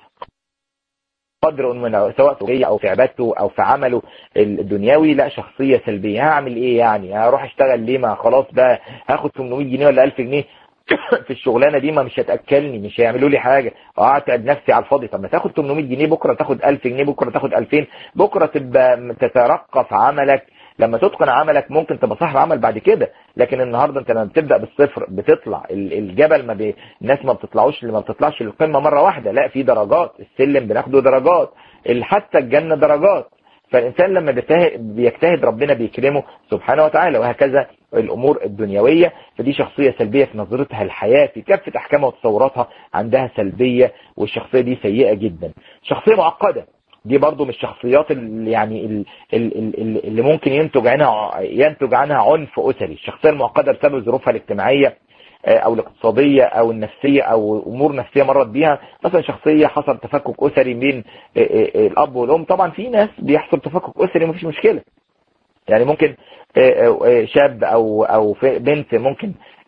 قدر انملة سواء في زوجية او في عبادته او في عمله الدنيوي لا شخصية سلبية هعمل ايه يعني هروح اشتغل ليه ما خلاص بقى هاخد 800 جنيه ولا 1000 جنيه في الشغلانه دي ما مش هتاكلني مش هيعملوا لي حاجه اه اتعب نفسي على الفاضي طب ما تاخد 800 جنيه بكره تاخد 1000 جنيه بكره تاخد 2000 بكره تبقى تترقى في عملك لما تتقن عملك ممكن تبقى صاحب عمل بعد كده لكن النهارده انت لما بتبدا بالصفر بتطلع ال- الجبل ما بي... الناس ما بتطلعوش ما بتطلعش للقمه مره واحده لا في درجات السلم بناخده درجات ال- حتى الجنه درجات فالإنسان لما بيته- بيجتهد ربنا بيكرمه سبحانه وتعالى وهكذا الأمور الدنيوية فدي شخصية سلبية في نظرتها الحياة في كافة أحكامها وتصوراتها عندها سلبية والشخصية دي سيئة جدا شخصية معقدة دي برضو من الشخصيات اللي يعني ال- ال- ال- اللي ممكن ينتج عنها ينتج عنها عنف أسري الشخصية المعقدة بسبب ظروفها الاجتماعية آه، او الاقتصادية او النفسية او امور نفسية مرت بيها مثلا شخصية حصل تفكك اسري بين آه، آه، آه، الاب والام طبعا في ناس بيحصل تفكك اسري مفيش مشكلة يعني ممكن آه، آه، آه، شاب او او في- بنت ممكن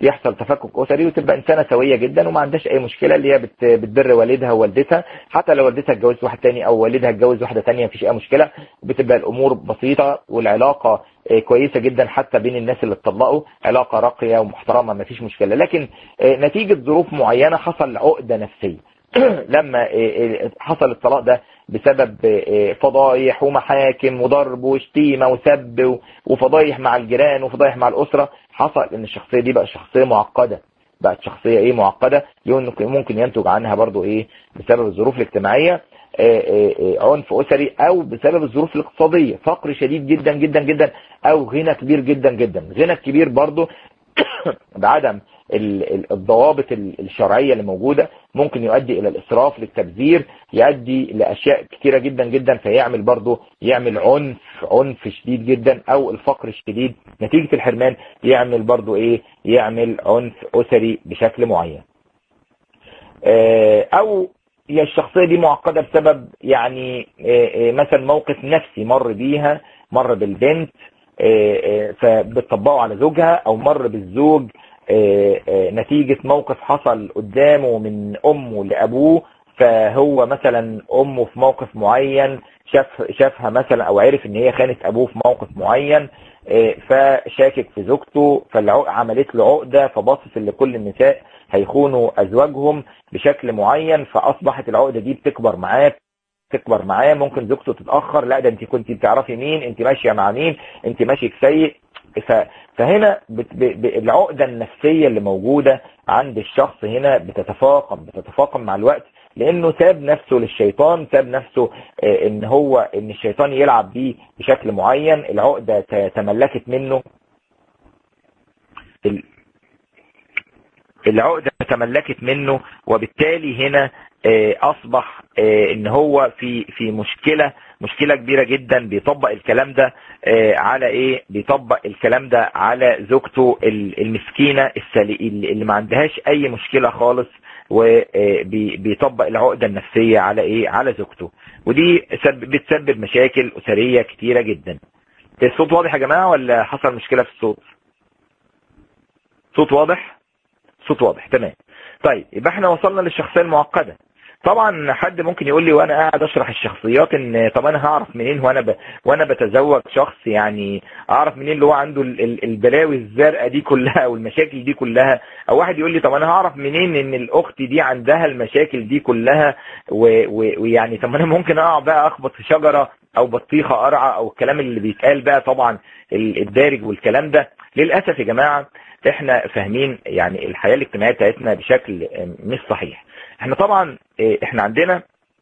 يحصل تفكك اسري وتبقى انسانه سويه جدا وما عندهاش اي مشكله اللي هي بت- بتبر والدها ووالدتها حتى لو والدتها اتجوزت واحد تاني او والدها اتجوز واحده تانية مفيش اي مشكله بتبقى الامور بسيطه والعلاقه آه، كويسه جدا حتى بين الناس اللي اتطلقوا علاقه راقيه ومحترمه مفيش مشكله لكن آه، نتيجه ظروف معينه حصل عقده نفسيه لما آه، آه، حصل الطلاق ده بسبب آه، فضايح ومحاكم وضرب وشتيمه وسب و- وفضايح مع الجيران وفضايح مع الاسره حصل ان الشخصيه دي بقى شخصيه معقده بقت شخصيه ايه معقده يمكن ممكن ينتج عنها برضو ايه بسبب الظروف الاجتماعيه آه، آه، آه، عنف اسري او بسبب الظروف الاقتصاديه فقر شديد جدا جدا جدا او غنى كبير جدا جدا غنى كبير برضو بعدم ال- ال- الضوابط ال- الشرعية اللي موجودة ممكن يؤدي الى الاسراف للتبذير يؤدي لاشياء كتيرة جدا جدا فيعمل برضه يعمل عنف عنف شديد جدا او الفقر الشديد نتيجة الحرمان يعمل برضه ايه يعمل عنف اسري بشكل معين آه، او هي الشخصية دي معقدة بسبب يعني آه، آه، مثلا موقف نفسي مر بيها مر بالبنت آه، آه، فبتطبقه على زوجها او مر بالزوج آه، آه، نتيجة موقف حصل قدامه من امه لابوه فهو مثلا امه في موقف معين شاف شافها مثلا او عرف ان هي خانت ابوه في موقف معين آه، فشاكك في زوجته فعملت له عقده فباصص ان كل النساء هيخونوا ازواجهم بشكل معين فاصبحت العقده دي بتكبر معاه تكبر معاه ممكن زوجته تتاخر لا ده انت كنت بتعرفي مين انت ماشيه مع مين انت ماشيك سيء ف- فهنا بت- ب- ب- العقده النفسيه اللي موجوده عند الشخص هنا بتتفاقم بتتفاقم مع الوقت لانه ساب نفسه للشيطان ساب نفسه آه، ان هو ان الشيطان يلعب بيه بشكل معين العقده ت- تملكت منه ال- العقدة تملكت منه وبالتالي هنا آه، اصبح آه، ان هو في في مشكلة مشكلة كبيرة جدا بيطبق الكلام ده آه، على ايه بيطبق الكلام ده على زوجته ال- المسكينة السلي- اللي اللي ما عندهاش اي مشكلة خالص وبيطبق العقدة النفسية على ايه على زوجته ودي سب- بتسبب مشاكل اسرية كتيرة جدا الصوت واضح يا جماعة ولا حصل مشكلة في الصوت صوت واضح صوت واضح تمام طيب يبقى احنا وصلنا للشخصيه المعقده طبعا حد ممكن يقول لي وانا قاعد اشرح الشخصيات ان طب انا هعرف منين وانا ب... وانا بتزوج شخص يعني اعرف منين اللي هو عنده ال... ال- البلاوي الزرقاء دي كلها او المشاكل دي كلها او واحد يقول لي طب انا هعرف منين ان الاخت دي عندها المشاكل دي كلها و... و... ويعني طب انا ممكن اقع بقى اخبط في شجره او بطيخه قرعه او الكلام اللي بيتقال بقى طبعا ال- الدارج والكلام ده للاسف يا جماعه احنا فاهمين يعني الحياه الاجتماعيه بتاعتنا بشكل مش صحيح احنا طبعا اه، احنا عندنا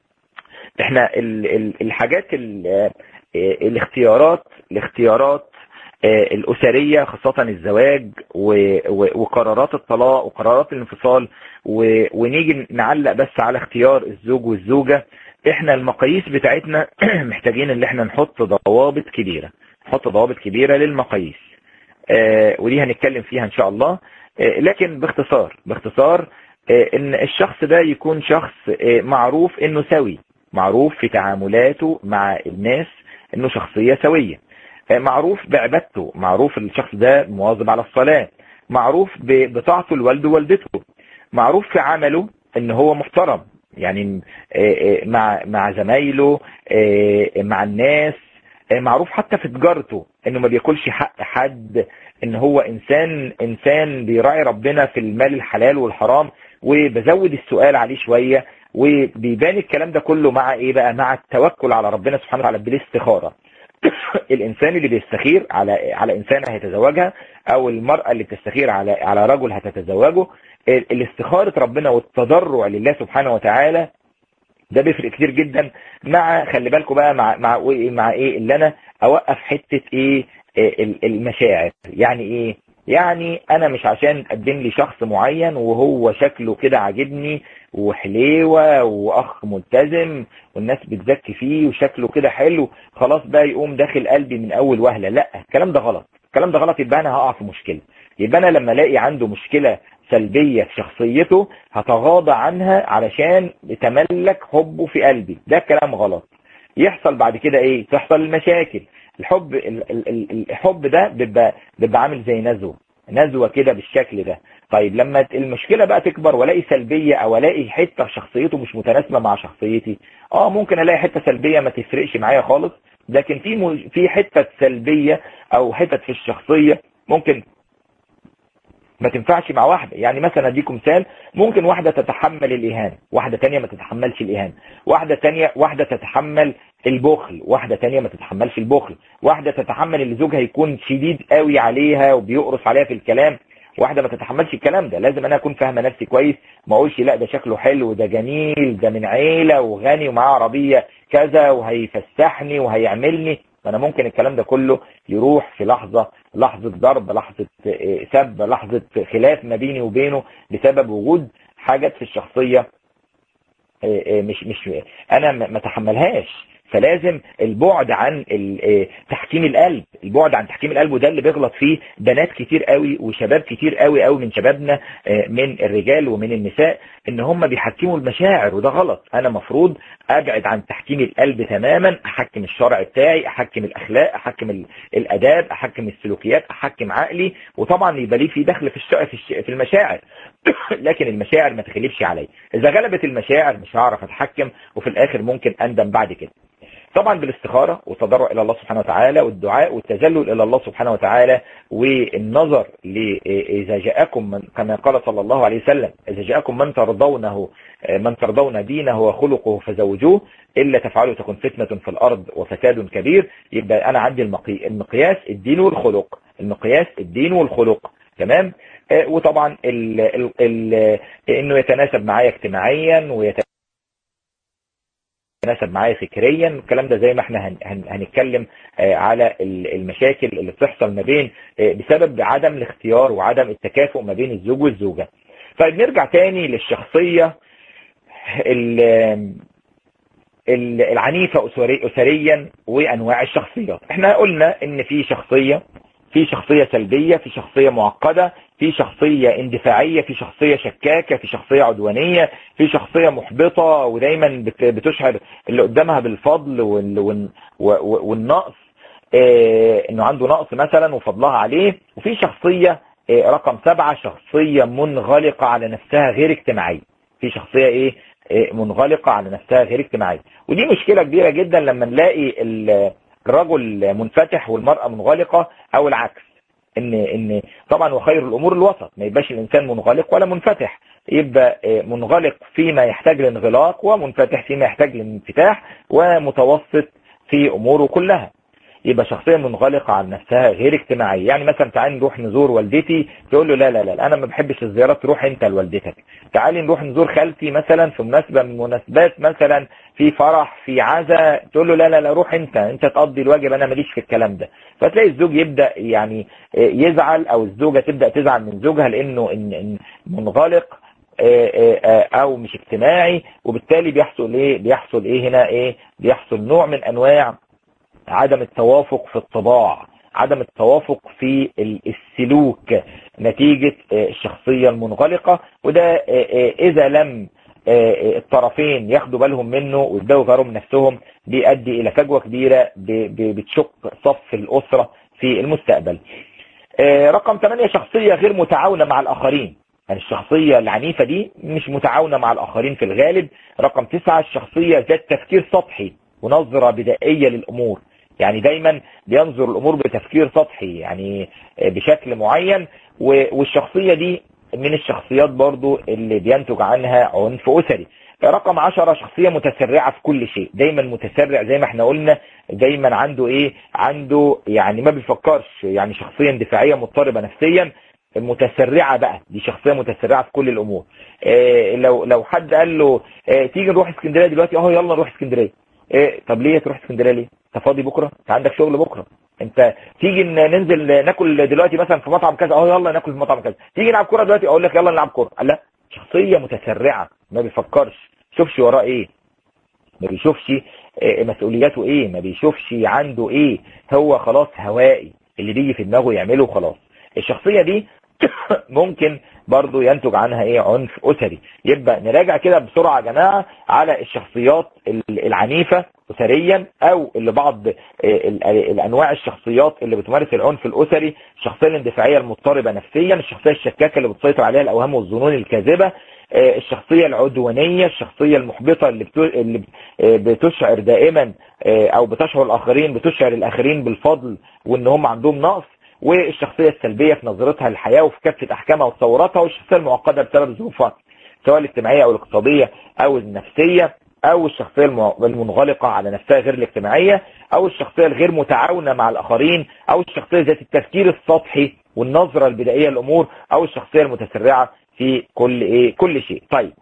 احنا ال ال الحاجات ال اه، الاختيارات الاختيارات اه، الأسرية خاصة الزواج و- و- وقرارات الطلاق وقرارات الانفصال و- ونيجي نعلق بس على اختيار الزوج والزوجة احنا المقاييس بتاعتنا محتاجين ان احنا نحط ضوابط كبيرة نحط ضوابط كبيرة للمقاييس آه، ودي هنتكلم فيها ان شاء الله آه، لكن باختصار باختصار آه، ان الشخص ده يكون شخص آه، معروف انه سوي معروف في تعاملاته مع الناس انه شخصية سوية آه، معروف بعبادته معروف الشخص ده مواظب على الصلاة معروف ب- بطاعته لوالده ووالدته معروف في عمله ان هو محترم يعني آه، آه، مع مع زمايله آه، مع الناس آه، معروف حتى في تجارته انه ما بياكلش حق حد ان هو انسان انسان بيراعي ربنا في المال الحلال والحرام وبزود السؤال عليه شوية وبيبان الكلام ده كله مع ايه بقى مع التوكل على ربنا سبحانه وتعالى بالاستخارة الانسان اللي بيستخير على على انسان هيتزوجها او المرأة اللي بتستخير على على رجل هتتزوجه ال- الاستخارة ربنا والتضرع لله سبحانه وتعالى ده بيفرق كتير جدا مع خلي بالكم بقى مع مع ايه مع ايه اللي انا اوقف حته ايه إيه ال- المشاعر يعني ايه يعني انا مش عشان قدم لي شخص معين وهو شكله كده عاجبني وحليوه واخ ملتزم والناس بتزكي فيه وشكله كده حلو خلاص بقى يقوم داخل قلبي من اول وهله لا الكلام ده غلط الكلام ده غلط يبقى انا هقع في مشكله يبقى انا لما الاقي عنده مشكله سلبية في شخصيته هتغاضى عنها علشان يتملك حبه في قلبي ده كلام غلط يحصل بعد كده ايه تحصل المشاكل الحب ال- ال- ال- الحب ده بيبقى بيبقى عامل زي نزوه نزوة كده بالشكل ده طيب لما المشكلة بقى تكبر والاقي سلبية او الاقي حتة في شخصيته مش متناسبة مع شخصيتي اه ممكن الاقي حتة سلبية ما تفرقش معايا خالص لكن في م... في حتة سلبية او حتة في الشخصية ممكن ما تنفعش مع واحدة يعني مثلا اديكم مثال ممكن واحدة تتحمل الاهانة واحدة تانية ما تتحملش الاهانة واحدة تانية واحدة تتحمل البخل واحدة تانية ما تتحملش البخل واحدة تتحمل اللي زوجها يكون شديد قوي عليها وبيقرص عليها في الكلام واحدة ما تتحملش الكلام ده لازم انا اكون فاهمة نفسي كويس ما اقولش لا ده شكله حلو ده جميل ده من عيلة وغني ومعاه عربية كذا وهيفسحني وهيعملني انا ممكن الكلام ده كله يروح في لحظة لحظة ضرب لحظة سب لحظة خلاف ما بيني وبينه بسبب وجود حاجات في الشخصية مش مش انا ما تحملهاش فلازم البعد عن تحكيم القلب البعد عن تحكيم القلب وده اللي بيغلط فيه بنات كتير قوي وشباب كتير قوي قوي من شبابنا من الرجال ومن النساء ان هم بيحكموا المشاعر وده غلط انا مفروض ابعد عن تحكيم القلب تماما احكم الشرع بتاعي احكم الاخلاق احكم الاداب احكم السلوكيات احكم عقلي وطبعا يبقى ليه في دخل في في المشاعر لكن المشاعر ما تخلفش عليا اذا غلبت المشاعر مش هعرف اتحكم وفي الاخر ممكن اندم بعد كده طبعا بالاستخارة والتضرع إلى الله سبحانه وتعالى والدعاء والتذلل إلى الله سبحانه وتعالى والنظر إذا جاءكم من كما قال صلى الله عليه وسلم إذا جاءكم من ترضونه من ترضون دينه وخلقه فزوجوه إلا تفعلوا تكون فتنة في الأرض وفساد كبير يبقى أنا عندي المقي... المقياس الدين والخلق المقياس الدين والخلق تمام وطبعا ال... ال... ال... انه يتناسب معايا اجتماعيا ويتناسب يتناسب معايا فكريا الكلام ده زي ما احنا هن هن هنتكلم على المشاكل اللي بتحصل ما بين بسبب عدم الاختيار وعدم التكافؤ ما بين الزوج والزوجة طيب نرجع تاني للشخصية العنيفة أسريا وأنواع الشخصيات احنا قلنا ان في شخصية في شخصية سلبية في شخصية معقدة في شخصية اندفاعية في شخصية شكاكة في شخصية عدوانية في شخصية محبطة ودايما بتشعر اللي قدامها بالفضل والنقص اه انه عنده نقص مثلا وفضلها عليه وفي شخصية اه رقم سبعة شخصية منغلقة على نفسها غير اجتماعية في شخصية ايه اه منغلقة على نفسها غير اجتماعية ودي مشكلة كبيرة جدا لما نلاقي الرجل منفتح والمرأة منغلقة او العكس ان ان طبعا وخير الامور الوسط ما يبقاش الانسان منغلق ولا منفتح يبقى منغلق فيما يحتاج لانغلاق ومنفتح فيما يحتاج لانفتاح ومتوسط في اموره كلها يبقى شخصية منغلقة عن نفسها غير اجتماعية يعني مثلا تعالي نروح نزور والدتي تقول له لا لا لا انا ما بحبش الزيارات تروح انت لوالدتك تعالي نروح نزور خالتي مثلا في مناسبة من مناسبات مثلا في فرح في عزاء تقول له لا لا لا روح انت انت تقضي الواجب انا ماليش في الكلام ده فتلاقي الزوج يبدأ يعني يزعل او الزوجة تبدأ تزعل من زوجها لانه إن منغلق او مش اجتماعي وبالتالي بيحصل ايه بيحصل ايه هنا ايه بيحصل نوع من انواع عدم التوافق في الطباع عدم التوافق في السلوك نتيجة الشخصية المنغلقة وده اذا لم الطرفين ياخدوا بالهم منه ويبداوا يغيروا من نفسهم بيؤدي الى فجوة كبيرة بتشق صف الاسرة في المستقبل رقم 8 شخصية غير متعاونة مع الاخرين يعني الشخصية العنيفة دي مش متعاونة مع الاخرين في الغالب رقم 9 الشخصية ذات تفكير سطحي ونظرة بدائية للامور يعني دايما بينظر الامور بتفكير سطحي يعني بشكل معين والشخصية دي من الشخصيات برضو اللي بينتج عنها عنف اسري رقم عشرة شخصية متسرعة في كل شيء دايما متسرع زي ما احنا قلنا دايما عنده ايه عنده يعني ما بيفكرش يعني شخصية اندفاعية مضطربة نفسيا متسرعة بقى دي شخصية متسرعة في كل الامور إيه لو لو حد قال له إيه تيجي نروح اسكندرية دلوقتي اهو يلا نروح اسكندرية إيه طب ليه تروح اسكندرية ليه انت فاضي بكرة انت عندك شغل بكرة انت تيجي ننزل ناكل دلوقتي مثلا في مطعم كذا اهو يلا ناكل في مطعم كذا تيجي نلعب كوره دلوقتي اقول لك يلا نلعب كوره لا شخصيه متسرعه ما بيفكرش شوفش وراه ايه ما بيشوفش مسؤولياته ايه ما بيشوفش عنده ايه هو خلاص هوائي اللي بيجي في دماغه يعمله خلاص الشخصيه دي ممكن برضو ينتج عنها ايه عنف اسري يبقى نراجع كده بسرعة يا جماعة على الشخصيات العنيفة اسريا او اللي بعض الانواع الشخصيات اللي بتمارس العنف الاسري الشخصية الاندفاعية المضطربة نفسيا الشخصية الشكاكة اللي بتسيطر عليها الاوهام والظنون الكاذبة الشخصية العدوانية الشخصية المحبطة اللي اللي بتشعر دائما او بتشعر الاخرين بتشعر الاخرين بالفضل وان هم عندهم نقص والشخصية السلبية في نظرتها للحياة وفي كافة احكامها وتصوراتها والشخصية المعقدة بسبب ظروفها سواء الاجتماعية او الاقتصادية او النفسية او الشخصية المنغلقة على نفسها غير الاجتماعية او الشخصية الغير متعاونة مع الاخرين او الشخصية ذات التفكير السطحي والنظرة البدائية للامور او الشخصية المتسرعة في كل ايه كل شيء طيب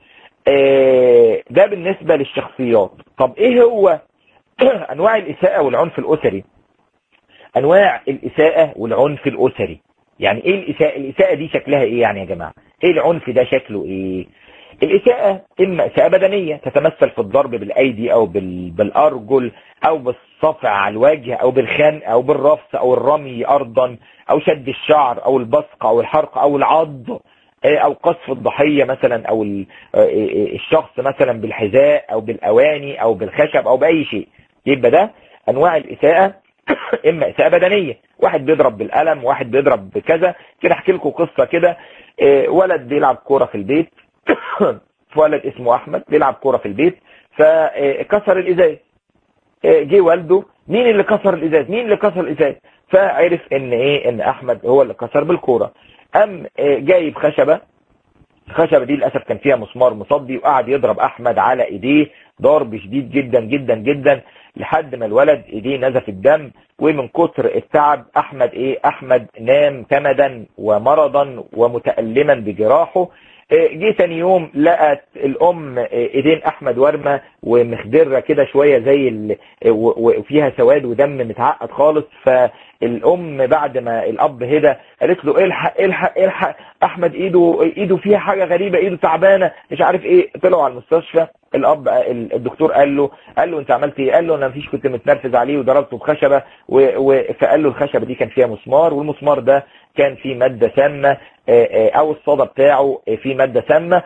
آه ده بالنسبة للشخصيات طب ايه هو انواع الاساءة والعنف الاسري انواع الاساءة والعنف الاسري يعني ايه الاساءة الاساءة دي شكلها ايه يعني يا جماعة ايه العنف ده شكله ايه الاساءة اما اساءة بدنية تتمثل في الضرب بالايدي او بالارجل او بالصفع على الوجه او بالخنق او بالرفس او الرمي ارضا او شد الشعر او البصق او الحرق او العض او قصف الضحية مثلا او الشخص مثلا بالحذاء او بالاواني او بالخشب او باي شيء يبقى ده انواع الاساءة اما اساءة بدنية واحد بيضرب بالقلم واحد بيضرب بكذا كده احكي لكم قصة كده ولد بيلعب كورة في البيت ولد اسمه احمد بيلعب كورة في البيت فكسر الازاز جه والده مين اللي كسر الازاز مين اللي كسر الازاز فعرف ان ايه ان احمد هو اللي كسر بالكورة قام جايب خشبة الخشبة دي للأسف كان فيها مسمار مصدي وقعد يضرب أحمد على إيديه ضرب شديد جدا جدا جدا لحد ما الولد إيديه نزف الدم ومن كتر التعب أحمد إيه أحمد نام كمدا ومرضا ومتألما بجراحه جه تاني يوم لقت الام ايدين احمد ورمة ومخدرة كده شوية زي وفيها سواد ودم متعقد خالص فالام بعد ما الاب هدى قالت له الحق الحق الحق احمد ايده ايده فيها حاجة غريبة ايده تعبانة مش عارف ايه طلعوا على المستشفى الاب الدكتور قال له قال له انت عملت ايه قال له انا مفيش كنت متنرفز عليه وضربته بخشبة فقال له الخشبة دي كان فيها مسمار والمسمار ده كان فيه مادة سامة او الصدى بتاعه فيه مادة سامة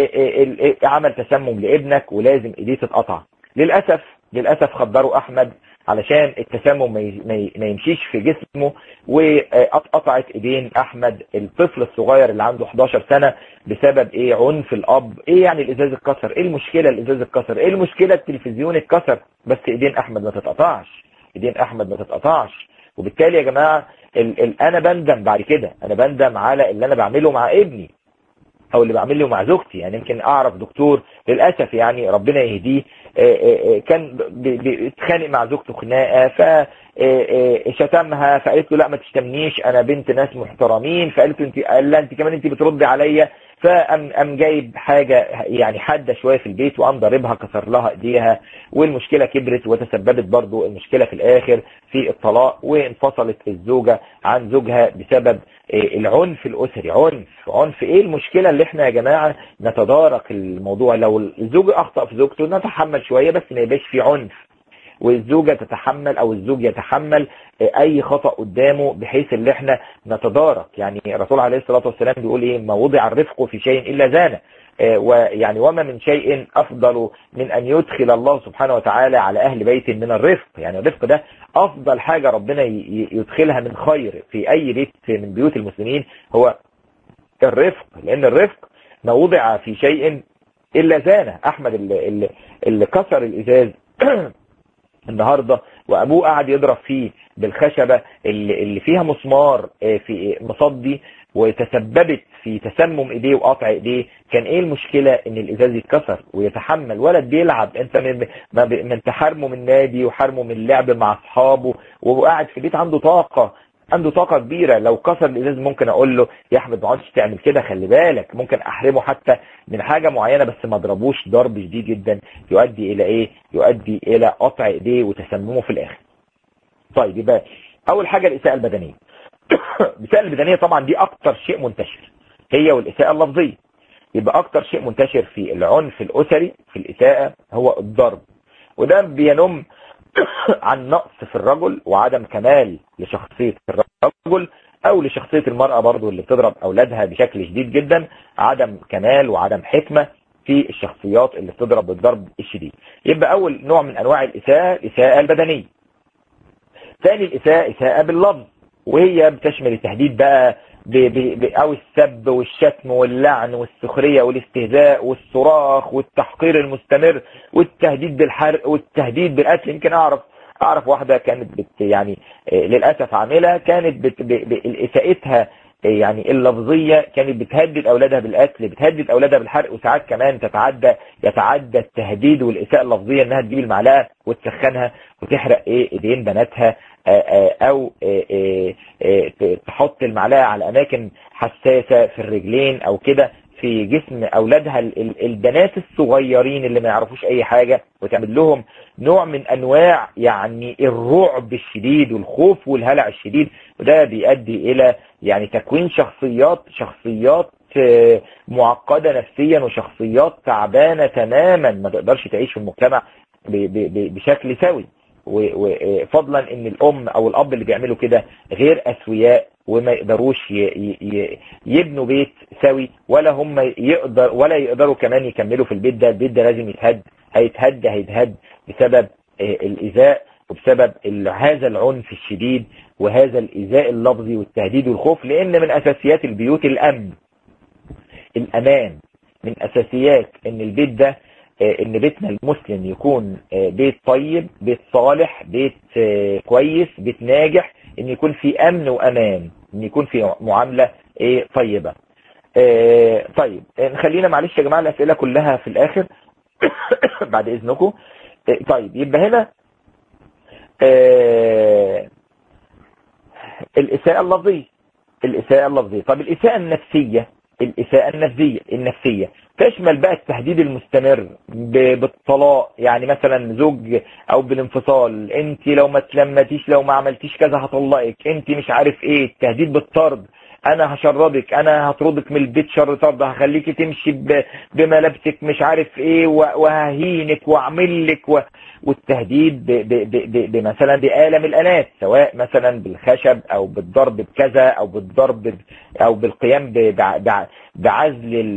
عمل تسمم لابنك ولازم ايديه تتقطع للأسف للأسف خدروا احمد علشان التسمم ما يمشيش في جسمه وقطعت ايدين احمد الطفل الصغير اللي عنده 11 سنة بسبب ايه عنف الاب ايه يعني الازاز اتكسر ايه المشكلة الازاز اتكسر ايه المشكلة التلفزيون اتكسر بس ايدين احمد ما تتقطعش ايدين احمد ما تتقطعش وبالتالي يا جماعة ال ال انا بندم بعد كده انا بندم على اللي انا بعمله مع ابني او اللي بعمله مع زوجتي يعني يمكن اعرف دكتور للاسف يعني ربنا يهديه كان بيتخانق مع زوجته خناقه فشتمها فقالت له لا ما تشتمنيش انا بنت ناس محترمين فقالت له انت قال لا انت كمان انت بتردي عليا فقام قام جايب حاجة يعني حادة شوية في البيت وقام ضاربها كسر لها ايديها والمشكلة كبرت وتسببت برضو المشكلة في الاخر في الطلاق وانفصلت الزوجة عن زوجها بسبب العنف الاسري عنف عنف ايه المشكلة اللي احنا يا جماعة نتدارك الموضوع لو الزوج اخطأ في زوجته نتحمل شوية بس ما يبقاش في عنف والزوجة تتحمل او الزوج يتحمل اي خطأ قدامه بحيث ان احنا نتدارك يعني الرسول عليه الصلاة والسلام بيقول ايه ما وضع الرفق في شيء الا زانه ويعني وما من شيء افضل من ان يدخل الله سبحانه وتعالى على اهل بيت من الرفق يعني الرفق ده افضل حاجة ربنا يدخلها من خير في اي بيت من بيوت المسلمين هو الرفق لان الرفق ما وضع في شيء الا زانه احمد اللي, اللي, اللي كسر الازاز النهاردة وابوه قاعد يضرب فيه بالخشبة اللي, اللي فيها مسمار في مصدي وتسببت في تسمم ايديه وقطع ايديه كان ايه المشكلة ان الازاز يتكسر ويتحمل ولد بيلعب انت من, من انت حرمه من نادي وحرمه من اللعب مع اصحابه وقاعد في البيت عنده طاقة عنده طاقة كبيرة لو كسر الازاز ممكن اقول له يا احمد ما عادش تعمل كده خلي بالك ممكن احرمه حتى من حاجة معينة بس ما اضربوش ضرب شديد جدا يؤدي الى ايه يؤدي الى قطع ايديه وتسممه في الاخر طيب يبقى اول حاجة الاساءة البدنية الاساءة البدنية طبعا دي اكتر شيء منتشر هي والاساءة اللفظية يبقى اكتر شيء منتشر في العنف الاسري في الاساءة هو الضرب وده بينم عن نقص في الرجل وعدم كمال لشخصية الرجل او لشخصية المرأة برضو اللي بتضرب اولادها بشكل شديد جدا عدم كمال وعدم حكمة في الشخصيات اللي بتضرب بالضرب الشديد يبقى اول نوع من انواع الاساءة الاساءة البدنية ثاني الاساءة اساءة باللفظ وهي بتشمل التهديد بقى ب ب ب او السب والشتم واللعن والسخرية والاستهزاء والصراخ والتحقير المستمر والتهديد بالحرق والتهديد بالقتل يمكن اعرف اعرف واحدة كانت بت يعني للأسف عاملة كانت بت ب ب اساءتها يعني اللفظية كانت بتهدد اولادها بالقتل بتهدد اولادها بالحرق وساعات كمان تتعدى يتعدى التهديد والاساءة اللفظية انها تجيب المعلقة وتسخنها وتحرق ايه ايدين بناتها او تحط المعلقة على اماكن حساسة في الرجلين او كده في جسم اولادها البنات الصغيرين اللي ما يعرفوش اي حاجة وتعمل لهم نوع من انواع يعني الرعب الشديد والخوف والهلع الشديد وده بيؤدي الى يعني تكوين شخصيات شخصيات معقدة نفسيا وشخصيات تعبانة تماما ما تقدرش تعيش في المجتمع بشكل سوي وفضلا ان الام او الاب اللي بيعملوا كده غير اسوياء وما يقدروش يبنوا بيت سوي ولا هم يقدر ولا يقدروا كمان يكملوا في البيت ده البيت ده لازم يتهد هيتهد هيتهد بسبب الايذاء وبسبب هذا العنف الشديد وهذا الايذاء اللفظي والتهديد والخوف لان من اساسيات البيوت الامن الامان من اساسيات ان البيت ده ان بيتنا المسلم يكون بيت طيب بيت صالح بيت كويس بيت ناجح ان يكون في امن وامان ان يكون في معاملة طيبة طيب نخلينا معلش يا جماعة الاسئلة كلها في الاخر بعد اذنكم طيب يبقى هنا الاساءة اللفظية الاساءة اللفظية طب الاساءة النفسية الاساءة النفسية النفسية تشمل بقى التهديد المستمر بالطلاق يعني مثلا زوج او بالانفصال انت لو ما تلمتيش لو ما عملتيش كذا هطلقك انت مش عارف ايه التهديد بالطرد انا هشردك انا هطردك من البيت شر طرد هخليكي تمشي بملابسك مش عارف ايه وههينك واعمل لك و... والتهديد بمثلا بآلة من الآلات سواء مثلا بالخشب او بالضرب بكذا او بالضرب او بالقيام بعزل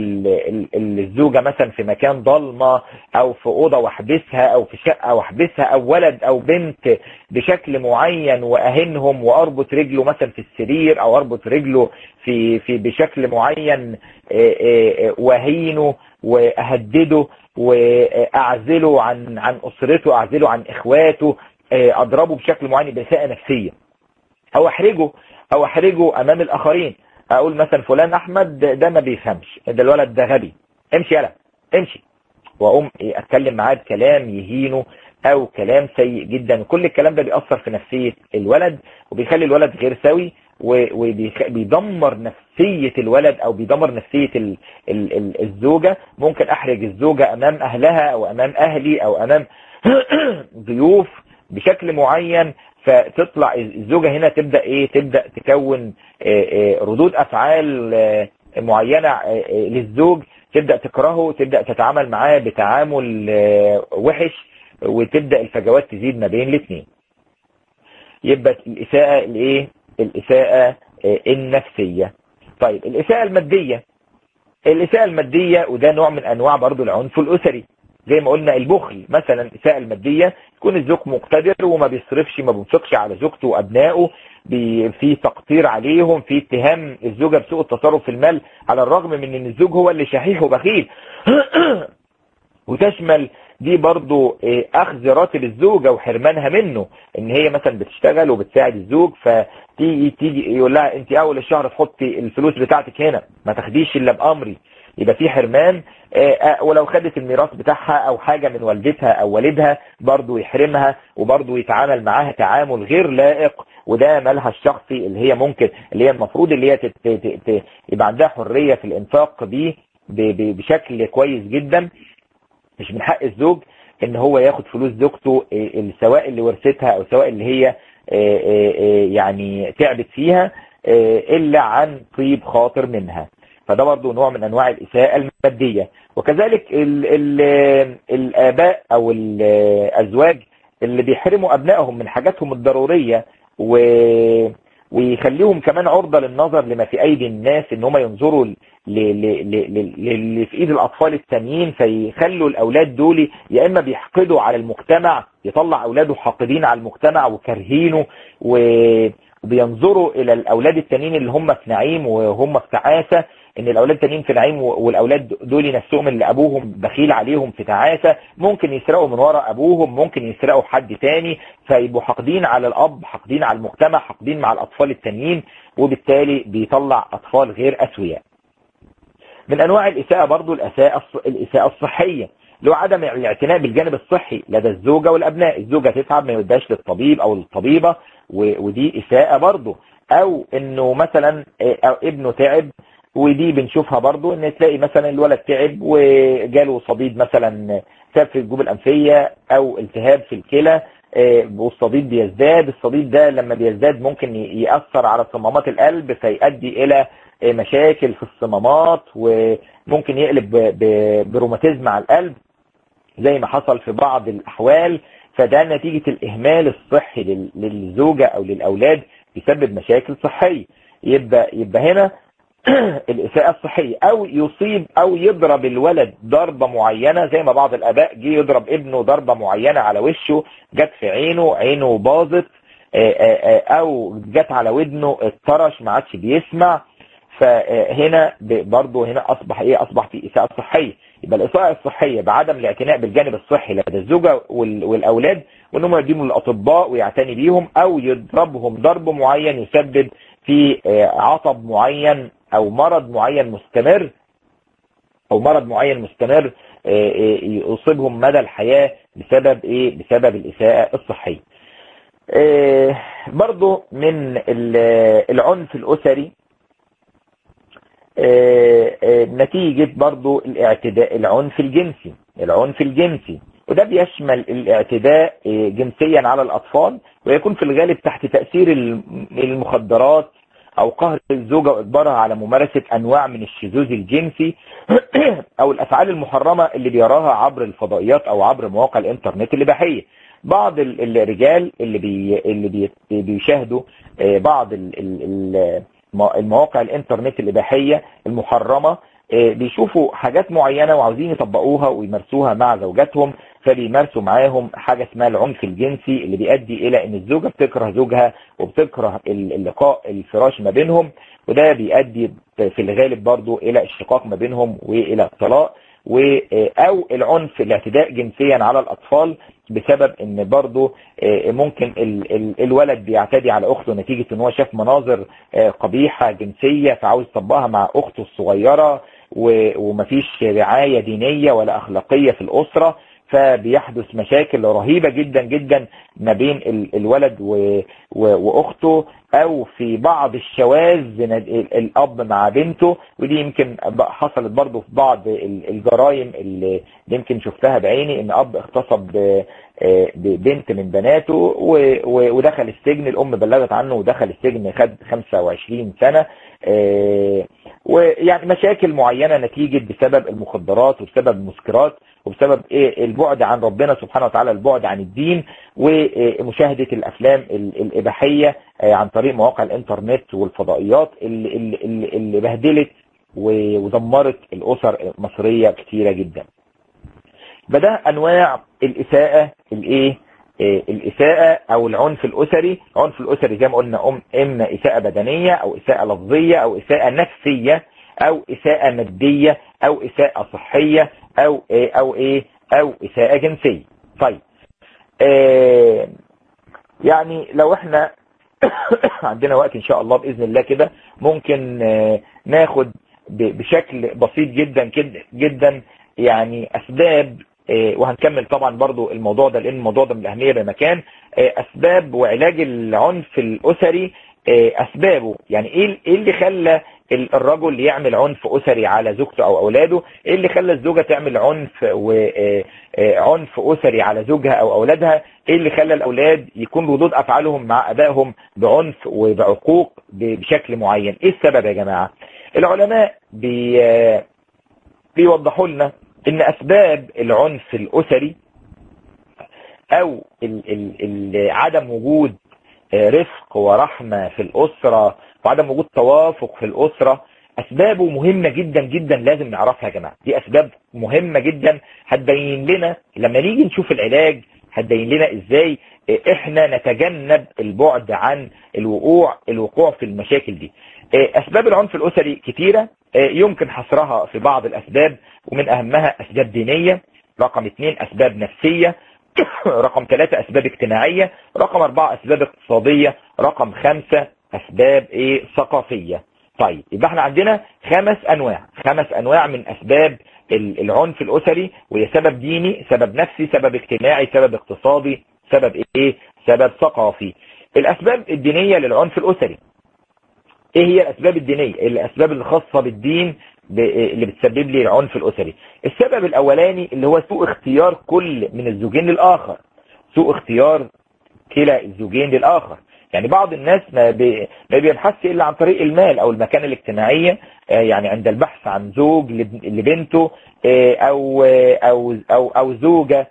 الزوجة مثلا في مكان ضلمة او في اوضة واحبسها او في شقة واحبسها او ولد او بنت بشكل معين واهنهم واربط رجله مثلا في السرير او اربط رجله في في بشكل معين واهينه واهدده واعزله عن عن اسرته اعزله عن اخواته اضربه بشكل معين بإساءة نفسية او احرجه او احرجه امام الاخرين اقول مثلا فلان احمد ده ما بيفهمش ده الولد ده غبي امشي يلا امشي واقوم اتكلم معاه بكلام يهينه او كلام سيء جدا كل الكلام ده بيأثر في نفسية الولد وبيخلي الولد غير سوي وبيدمر نفسية الولد او بيدمر نفسية ال ال ال الزوجة ممكن احرج الزوجة امام اهلها او امام اهلي او امام ضيوف بشكل معين فتطلع الزوجة هنا تبدأ ايه تبدأ تكون ردود افعال معينة للزوج تبدأ تكرهه تبدأ تتعامل معاه بتعامل وحش وتبدأ الفجوات تزيد ما بين الاثنين يبقى الاساءة الايه الاساءة النفسية طيب الاساءة المادية الاساءة المادية وده نوع من انواع برضو العنف الاسري زي ما قلنا البخل مثلا الاساءة المادية يكون الزوج مقتدر وما بيصرفش ما بينفقش على زوجته وابنائه في تقطير عليهم في اتهام الزوجة بسوء التصرف في المال على الرغم من ان الزوج هو اللي شحيح وبخيل وتشمل دي برضو اخذ راتب الزوجة وحرمانها منه ان هي مثلا بتشتغل وبتساعد الزوج فتيجي تيجي يقول لها انت اول الشهر تحطي الفلوس بتاعتك هنا ما تاخديش الا بامري يبقى في حرمان ولو خدت الميراث بتاعها او حاجة من والدتها او والدها برضو يحرمها وبرضو يتعامل معاها تعامل غير لائق وده مالها الشخصي اللي هي ممكن اللي هي المفروض اللي هي تت تت يبقى عندها حرية في الانفاق بيه بشكل كويس جدا مش من حق الزوج ان هو ياخد فلوس زوجته سواء اللي ورثتها او سواء اللي هي يعني تعبت فيها الا عن طيب خاطر منها فده برضو نوع من انواع الاساءة المادية وكذلك ال ال الاباء او الازواج اللي بيحرموا ابنائهم من حاجاتهم الضرورية و ويخليهم كمان عرضة للنظر لما في ايدي الناس ان هم ينظروا اللي في ايد الاطفال التانيين فيخلوا الاولاد دول يا اما بيحقدوا على المجتمع يطلع اولاده حاقدين على المجتمع وكارهينه وبينظروا الى الاولاد التانيين اللي هم في نعيم وهم في تعاسة ان الاولاد التانيين في نعيم والاولاد دول نفسهم اللي ابوهم بخيل عليهم في تعاسة ممكن يسرقوا من ورا ابوهم ممكن يسرقوا حد تاني فيبقوا حاقدين على الاب حاقدين على المجتمع حاقدين مع الاطفال التانيين وبالتالي بيطلع اطفال غير اسوياء من انواع الاساءة برضو الاساءة الاساءة الصحية لو عدم الاعتناء بالجانب الصحي لدى الزوجة والابناء الزوجة تتعب ما يوداش للطبيب او للطبيبة ودي اساءة برضو او انه مثلا أو ابنه تعب ودي بنشوفها برضو ان تلاقي مثلا الولد تعب وجاله صديد مثلا ساب في الجوب الانفية او التهاب في الكلى والصديد بيزداد الصديد ده لما بيزداد ممكن يأثر على صمامات القلب فيؤدي الى مشاكل في الصمامات وممكن يقلب بروماتيزم على القلب زي ما حصل في بعض الاحوال فده نتيجة الاهمال الصحي للزوجة او للاولاد بيسبب مشاكل صحية يبقى, يبقى هنا الإساءة الصحية أو يصيب أو يضرب الولد ضربة معينة زي ما بعض الآباء جه يضرب ابنه ضربة معينة على وشه جت في عينه عينه باظت أو جت على ودنه اتطرش ما عادش بيسمع فهنا برضه هنا أصبح إيه أصبح في إساءة صحية يبقى الإساءة الصحية بعدم الاعتناء بالجانب الصحي لدى الزوجة والأولاد وإنهم يدينوا للأطباء ويعتني بيهم أو يضربهم ضرب معين يسبب في عطب معين او مرض معين مستمر او مرض معين مستمر يصيبهم مدى الحياة بسبب ايه بسبب الاساءة الصحية برضو من العنف الاسري نتيجة برضو الاعتداء العنف الجنسي العنف الجنسي وده بيشمل الاعتداء جنسيا على الاطفال ويكون في الغالب تحت تأثير المخدرات او قهر الزوجة واجبارها على ممارسة انواع من الشذوذ الجنسي او الافعال المحرمة اللي بيراها عبر الفضائيات او عبر مواقع الانترنت الاباحية بعض الرجال اللي بي اللي بي بيشاهدوا بعض المواقع الانترنت الاباحية المحرمة بيشوفوا حاجات معينة وعاوزين يطبقوها ويمارسوها مع زوجاتهم فبيمارسوا معاهم حاجة اسمها العنف الجنسي اللي بيؤدي الى ان الزوجة بتكره زوجها وبتكره اللقاء الفراش ما بينهم وده بيؤدي في الغالب برضو الى الشقاق ما بينهم والى الطلاق او العنف الاعتداء جنسيا على الاطفال بسبب ان برضو ممكن الولد بيعتدي على اخته نتيجة ان هو شاف مناظر قبيحة جنسية فعاوز يطبقها مع اخته الصغيرة ومفيش رعاية دينية ولا اخلاقية في الاسرة فبيحدث مشاكل رهيبة جدا جدا ما بين الولد واخته او في بعض الشواذ الاب مع بنته ودي يمكن حصلت برضو في بعض الجرائم اللي يمكن شفتها بعيني ان اب اغتصب بنت من بناته ودخل السجن الام بلغت عنه ودخل السجن خد 25 سنة ويعني مشاكل معينة نتيجة بسبب المخدرات وبسبب المسكرات وبسبب ايه البعد عن ربنا سبحانه وتعالى البعد عن الدين ومشاهدة الافلام الاباحية عن طريق مواقع الانترنت والفضائيات اللي, اللي, اللي بهدلت ودمرت الاسر المصرية كتيرة جدا فده انواع الاساءة الايه الإساءة أو العنف الأسري العنف الأسري زي ما قلنا أم إما إساءة بدنية أو إساءة لفظية أو إساءة نفسية أو إساءة مادية أو إساءة صحية أو إيه أو إيه أو إساءة جنسية طيب آه يعني لو إحنا عندنا وقت إن شاء الله بإذن الله كده ممكن آه ناخد بشكل بسيط جدا كده جدا يعني أسباب وهنكمل طبعا برضو الموضوع ده لان الموضوع ده من الاهمية بمكان اسباب وعلاج العنف الاسري اسبابه يعني ايه اللي خلى الرجل يعمل عنف اسري على زوجته او اولاده ايه اللي خلى الزوجة تعمل عنف وعنف اسري على زوجها او اولادها ايه اللي خلى الاولاد يكون ردود افعالهم مع ابائهم بعنف وبعقوق بشكل معين ايه السبب يا جماعة العلماء بي بيوضحوا لنا ان اسباب العنف الاسري او ال ال ال عدم وجود رفق ورحمة في الأسرة وعدم وجود توافق في الأسرة أسبابه مهمة جدا جدا لازم نعرفها يا جماعة دي أسباب مهمة جدا هتبين لنا لما نيجي نشوف العلاج هتبين لنا إزاي إحنا نتجنب البعد عن الوقوع الوقوع في المشاكل دي أسباب العنف الأسري كتيرة يمكن حصرها في بعض الأسباب ومن أهمها أسباب دينية رقم اثنين أسباب نفسية رقم ثلاثة أسباب اجتماعية رقم أربعة أسباب اقتصادية رقم خمسة أسباب إيه ثقافية طيب يبقى احنا عندنا خمس أنواع خمس أنواع من أسباب العنف الأسري وهي سبب ديني سبب نفسي سبب اجتماعي سبب اقتصادي سبب إيه سبب ثقافي الأسباب الدينية للعنف الأسري ايه هي الاسباب الدينية الاسباب الخاصة بالدين اللي بتسبب لي العنف الاسري السبب الاولاني اللي هو سوء اختيار كل من الزوجين للاخر سوء اختيار كلا الزوجين للاخر يعني بعض الناس ما, بي... ما بيبحثش الا عن طريق المال او المكانة الاجتماعية يعني عند البحث عن زوج لبنته او او او, أو زوجة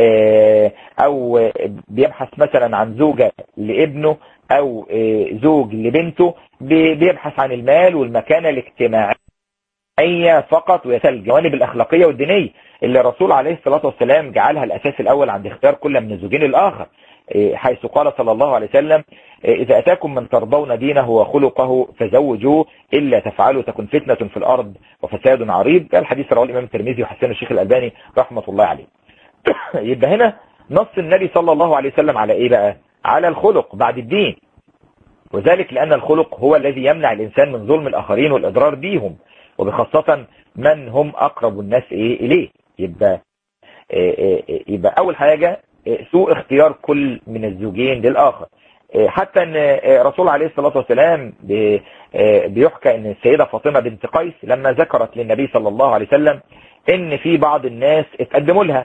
او بيبحث مثلا عن زوجة لابنه او زوج لبنته بيبحث عن المال والمكانة الاجتماعية فقط ويسال الجوانب الاخلاقية والدينية اللي الرسول عليه الصلاة والسلام جعلها الاساس الاول عند اختيار كل من الزوجين الاخر حيث قال صلى الله عليه وسلم اذا اتاكم من ترضون دينه وخلقه فزوجوه الا تفعلوا تكن فتنة في الارض وفساد عريض ده الحديث رواه الامام الترمذي وحسنه الشيخ الالباني رحمة الله عليه يبقى هنا نص النبي صلى الله عليه وسلم على ايه بقى على الخلق بعد الدين وذلك لأن الخلق هو الذي يمنع الإنسان من ظلم الآخرين والإضرار بيهم وبخاصة من هم أقرب الناس إيه إليه يبقى, يبقى أول حاجة سوء اختيار كل من الزوجين للآخر حتى أن رسول عليه الصلاة والسلام بيحكى أن السيدة فاطمة بنت قيس لما ذكرت للنبي صلى الله عليه وسلم أن في بعض الناس اتقدموا لها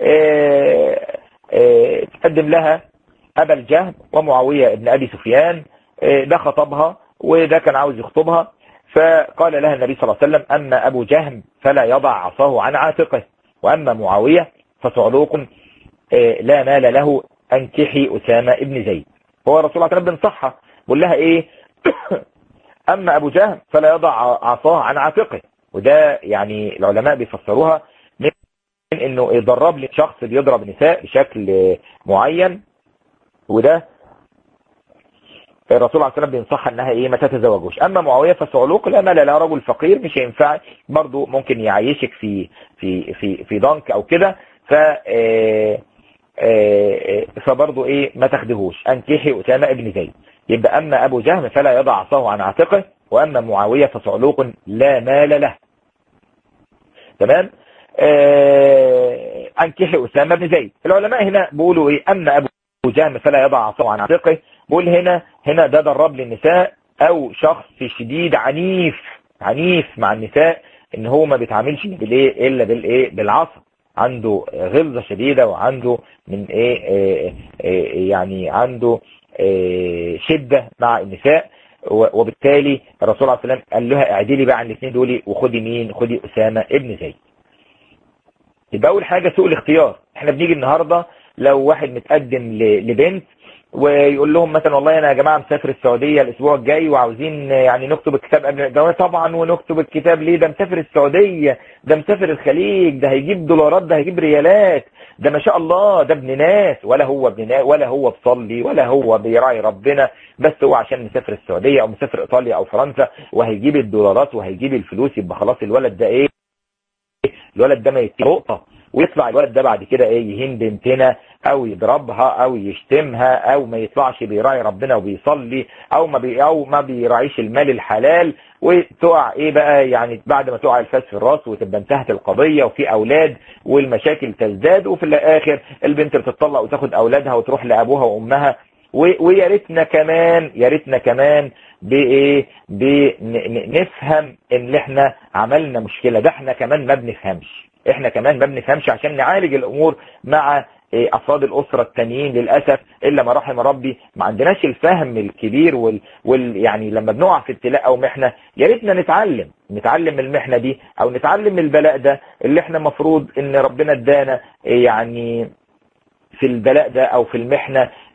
تقدم لها أبا الجهم ومعاوية ابن أبي سفيان ده خطبها وده كان عاوز يخطبها فقال لها النبي صلى الله عليه وسلم أما أبو جهم فلا يضع عصاه عن عاتقه وأما معاوية فصعلوق لا مال له أنكحي أسامة ابن زيد هو الرسول عليه وسلم بنصحها بقول لها إيه أما أبو جهم فلا يضع عصاه عن عاتقه وده يعني العلماء بيفسروها من انه يضرب لي شخص بيضرب نساء بشكل معين وده الرسول عليه السلام بينصحها انها ايه ما تتزوجوش اما معاويه فصعلوق لا مال لا رجل فقير مش هينفع برضه ممكن يعيشك في في في في ضنك او كده ف فبرضه ايه ما تاخدهوش انكحي اسامه ابن زيد يبقى اما ابو جهم فلا يضع عصاه عن عاتقه واما معاويه فصعلوق لا مال له تمام انكحي اسامه بن زيد العلماء هنا بيقولوا ايه اما ابو جهم فلا يضع عصاه عن عاتقه بقول هنا هنا ده ضرب للنساء او شخص شديد عنيف عنيف مع النساء ان هو ما بيتعاملش بالايه الا بالايه بالعصا عنده غلظة شديدة وعنده من ايه, إيه, إيه يعني عنده إيه شدة مع النساء وبالتالي الرسول عليه السلام قال لها اعدلي بقى عن الاثنين دول وخدي مين خدي اسامة ابن زيد يبقى اول حاجة سوء الاختيار احنا بنيجي النهاردة لو واحد متقدم لبنت ويقول لهم مثلا والله انا يا جماعه مسافر السعوديه الاسبوع الجاي وعاوزين يعني نكتب الكتاب قبل الجواز طبعا ونكتب الكتاب ليه ده مسافر السعوديه ده مسافر الخليج ده هيجيب دولارات ده هيجيب ريالات ده ما شاء الله ده ابن ناس ولا هو ابن ناس ولا هو بيصلي ولا هو بيراعي ربنا بس هو عشان مسافر السعوديه او مسافر ايطاليا او فرنسا وهيجيب الدولارات وهيجيب الفلوس يبقى خلاص الولد ده ايه الولد ده ما يتي نقطه ويطلع الولد ده بعد كده ايه يهين بنتنا او يضربها او يشتمها او ما يطلعش بيراعي ربنا وبيصلي او ما بي او ما بيراعيش المال الحلال وتقع ايه بقى يعني بعد ما تقع الفاس في الراس وتبقى انتهت القضية وفي اولاد والمشاكل تزداد وفي الاخر البنت بتطلق وتاخد اولادها وتروح لابوها وامها ويا ريتنا كمان يا ريتنا كمان بايه بنفهم ان احنا عملنا مشكلة ده احنا كمان ما بنفهمش احنا كمان ما بنفهمش عشان نعالج الامور مع افراد الاسره التانيين للاسف الا ما رحم ربي ما عندناش الفهم الكبير وال, وال يعني لما بنقع في ابتلاء او محنه يا ريتنا نتعلم نتعلم المحنه دي او نتعلم البلاء ده اللي احنا مفروض ان ربنا ادانا يعني في البلاء ده او في المحنه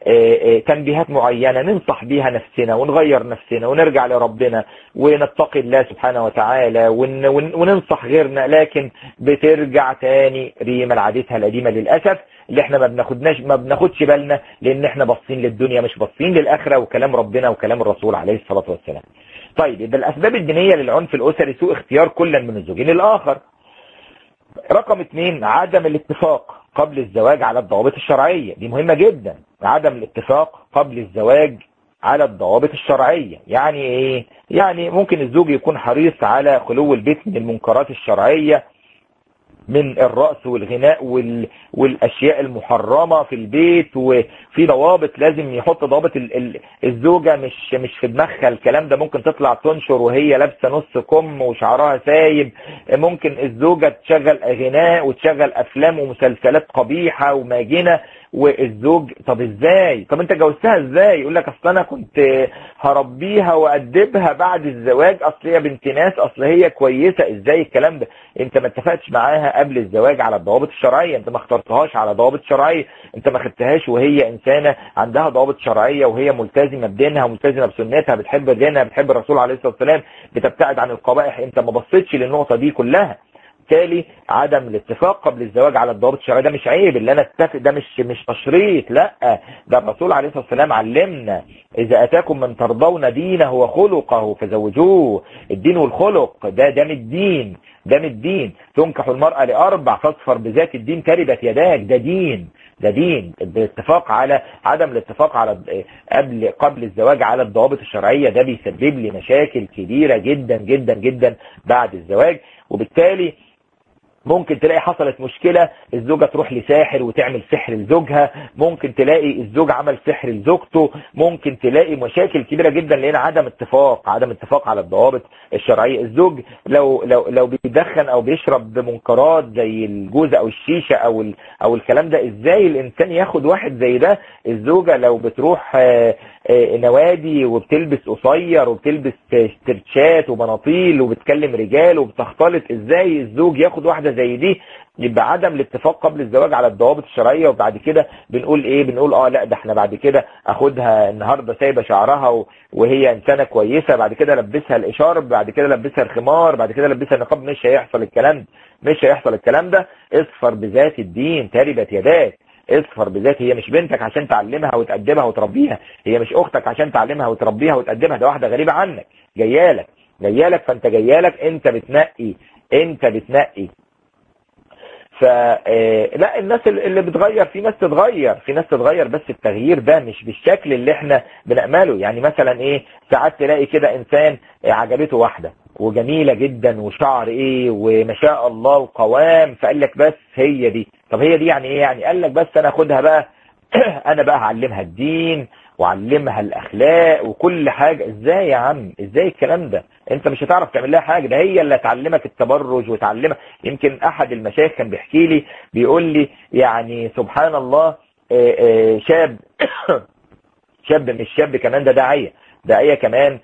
تنبيهات معينة ننصح بيها نفسنا ونغير نفسنا ونرجع لربنا ونتقي الله سبحانه وتعالى وننصح غيرنا لكن بترجع تاني ريما لعادتها القديمة للأسف اللي احنا ما بناخدناش ما بناخدش بالنا لان احنا باصين للدنيا مش باصين للاخره وكلام ربنا وكلام الرسول عليه الصلاه والسلام. طيب يبقى الاسباب الدينيه للعنف الاسري سوء اختيار كل من الزوجين الاخر. رقم اثنين عدم الاتفاق قبل الزواج على الضوابط الشرعيه دي مهمه جدا عدم الاتفاق قبل الزواج على الضوابط الشرعية يعني ايه يعني ممكن الزوج يكون حريص على خلو البيت من المنكرات الشرعية من الرأس والغناء وال... والأشياء المحرمة في البيت وفي ضوابط لازم يحط ضوابط ال... ال... الزوجة مش مش في دماغها الكلام ده ممكن تطلع تنشر وهي لابسة نص كم وشعرها سايب ممكن الزوجة تشغل غناء وتشغل أفلام ومسلسلات قبيحة وماجنة والزوج طب ازاي طب انت جوزتها ازاي يقول لك اصل انا كنت هربيها وادبها بعد الزواج اصل هي بنت ناس اصل هي كويسه ازاي الكلام ده انت ما اتفقتش معاها قبل الزواج على الضوابط الشرعيه انت ما اخترتهاش على ضوابط شرعيه انت ما خدتهاش وهي انسانه عندها ضوابط شرعيه وهي ملتزمه بدينها وملتزمه بسنتها بتحب دينها بتحب الرسول عليه الصلاه والسلام بتبتعد عن القبائح انت ما بصيتش للنقطه دي كلها بالتالي عدم الاتفاق قبل الزواج على الضوابط الشرعيه ده مش عيب اللي انا اتفق ده مش مش تشريط لا ده الرسول عليه الصلاه والسلام علمنا اذا اتاكم من ترضون دينه وخلقه فزوجوه الدين والخلق ده ده من الدين ده من الدين تنكح المرأة لأربع فاصفر بذات الدين تربت يداك ده دين ده دين بالاتفاق على عدم الاتفاق على قبل قبل الزواج على الضوابط الشرعية ده بيسبب لي مشاكل كبيرة جدا جدا جدا بعد الزواج وبالتالي ممكن تلاقي حصلت مشكلة الزوجة تروح لساحر وتعمل سحر لزوجها ممكن تلاقي الزوج عمل سحر لزوجته ممكن تلاقي مشاكل كبيرة جدا لان عدم اتفاق عدم اتفاق على الضوابط الشرعية الزوج لو لو لو بيدخن او بيشرب منكرات زي الجوزة او الشيشة او ال او الكلام ده ازاي الانسان ياخد واحد زي ده الزوجة لو بتروح نوادي وبتلبس قصير وبتلبس ترتشات وبناطيل وبتكلم رجال وبتختلط ازاي الزوج ياخد واحدة زي دي يبقى عدم الاتفاق قبل الزواج على الضوابط الشرعيه وبعد كده بنقول ايه بنقول اه لا ده احنا بعد كده اخدها النهارده سايبه شعرها وهي انسانه كويسه بعد كده لبسها الاشارب بعد كده لبسها الخمار بعد كده لبسها النقاب مش هيحصل الكلام ده مش هيحصل الكلام ده اصفر بذات الدين تربت يداك اصفر بذات هي مش بنتك عشان تعلمها وتأدبها وتربيها هي مش اختك عشان تعلمها وتربيها وتأدبها ده واحده غريبه عنك جايالك جايالك فانت جايالك انت بتنقي انت بتنقي فلا الناس اللي بتغير في ناس تتغير في ناس تتغير بس التغيير ده مش بالشكل اللي احنا بنأمله يعني مثلا ايه ساعات تلاقي كده انسان عجبته واحدة وجميلة جدا وشعر ايه وما شاء الله وقوام فقال لك بس هي دي طب هي دي يعني ايه يعني قال لك بس انا اخدها بقى انا بقى هعلمها الدين وعلمها الاخلاق وكل حاجة ازاي يا عم ازاي الكلام ده انت مش هتعرف تعمل لها حاجة ده هي اللي تعلمك التبرج وتعلمك يمكن احد المشايخ كان بيحكي لي بيقول لي يعني سبحان الله شاب شاب مش شاب كمان ده داعية داعية كمان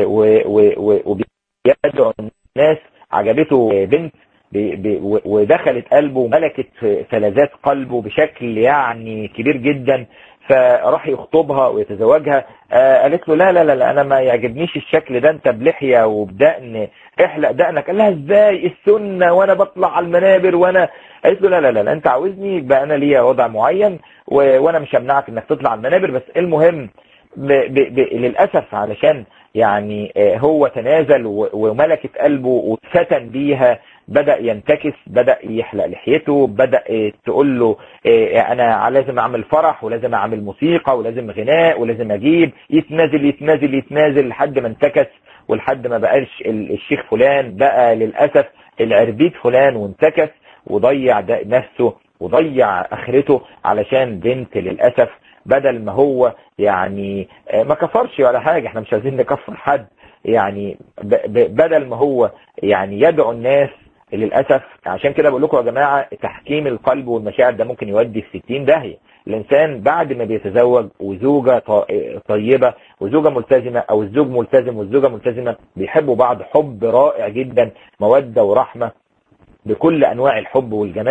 وبيدعو الناس عجبته بنت ودخلت قلبه وملكت فلذات قلبه بشكل يعني كبير جدا فراح يخطبها ويتزوجها آه قالت له لا لا لا انا ما يعجبنيش الشكل ده انت بلحيه وبدقن احلق دقنك قال لها ازاي السنه وانا بطلع على المنابر وانا قالت له لا لا لا انت عاوزني يبقى انا ليا وضع معين وانا مش همنعك انك تطلع على المنابر بس المهم ب ب ب للاسف علشان يعني هو تنازل وملكت قلبه واتفتن بيها بدأ ينتكس بدأ يحلق لحيته بدأ تقول له انا لازم اعمل فرح ولازم اعمل موسيقى ولازم غناء ولازم اجيب يتنازل يتنازل يتنازل لحد ما انتكس ولحد ما بقاش الشيخ فلان بقى للأسف العربيد فلان وانتكس وضيع نفسه وضيع اخرته علشان بنت للأسف بدل ما هو يعني ما كفرش ولا حاجة احنا مش عايزين نكفر حد يعني بدل ما هو يعني يدعو الناس للأسف عشان كده بقول لكم يا جماعة تحكيم القلب والمشاعر ده ممكن يودي في 60 داهية الإنسان بعد ما بيتزوج وزوجة طيبة وزوجة ملتزمة أو الزوج ملتزم والزوجة ملتزمة بيحبوا بعض حب رائع جدا مودة ورحمة بكل أنواع الحب والجمال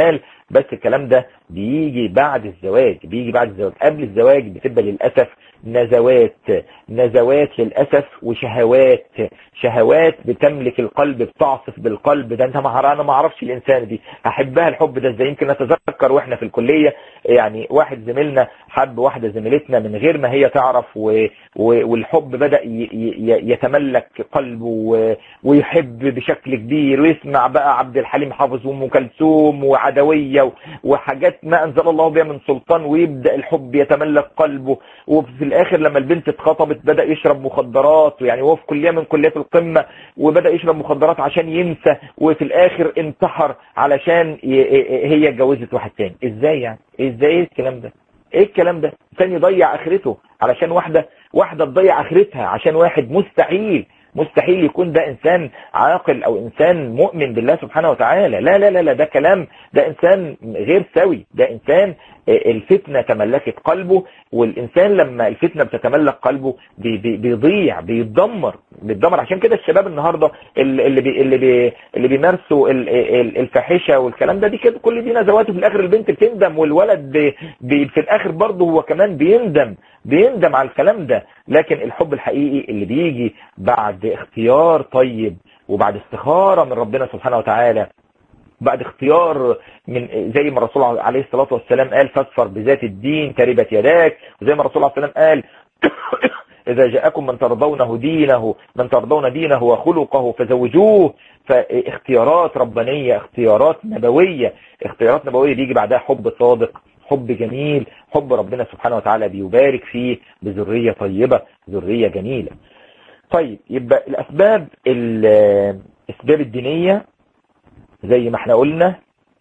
بس الكلام ده بيجي بعد الزواج بيجي بعد الزواج قبل الزواج بتبقى للأسف نزوات نزوات للأسف وشهوات شهوات بتملك القلب بتعصف بالقلب ده انت ما انا ما اعرفش الانسان دي احبها الحب ده ازاي يمكن نتذكر واحنا في الكلية يعني واحد زميلنا حب واحدة زميلتنا من غير ما هي تعرف و... و... والحب بدأ ي... ي... يتملك قلبه و... ويحب بشكل كبير ويسمع بقى عبد الحليم حافظ وام كلثوم وعدوية و... وحاجات ما انزل الله بها من سلطان ويبدأ الحب يتملك قلبه وفي الاخر لما البنت اتخطبت بدأ يشرب مخدرات يعني هو في كلية من كليات القمة وبدأ يشرب مخدرات عشان ينسى وفي الاخر انتحر علشان ي... هي اتجوزت واحد تاني ازاي يعني ازاي ايه الكلام ده ايه الكلام ده ثاني يضيع اخرته علشان واحدة واحدة تضيع اخرتها عشان واحد مستحيل مستحيل يكون ده انسان عاقل او انسان مؤمن بالله سبحانه وتعالى لا لا لا لا ده كلام ده انسان غير سوي ده انسان الفتنة تملكت قلبه والإنسان لما الفتنة بتتملك قلبه بي بي بيضيع بيتدمر بيتدمر عشان كده الشباب النهاردة اللي بي اللي بي اللي بيمارسوا الفاحشة والكلام ده دي كده كل دي نزوات وفي الآخر البنت بتندم والولد بي بي في الآخر برضه هو كمان بيندم بيندم على الكلام ده لكن الحب الحقيقي اللي بيجي بعد اختيار طيب وبعد استخارة من ربنا سبحانه وتعالى بعد اختيار من زي ما الرسول عليه الصلاة والسلام قال فاصفر بذات الدين تربت يداك وزي ما الرسول عليه الصلاة والسلام قال إذا جاءكم من ترضونه دينه من ترضون دينه وخلقه فزوجوه فاختيارات ربانية اختيارات نبوية اختيارات نبوية بيجي بعدها حب صادق حب جميل حب ربنا سبحانه وتعالى بيبارك فيه بذرية طيبة ذرية جميلة طيب يبقى الأسباب الأسباب الدينية زي ما احنا قلنا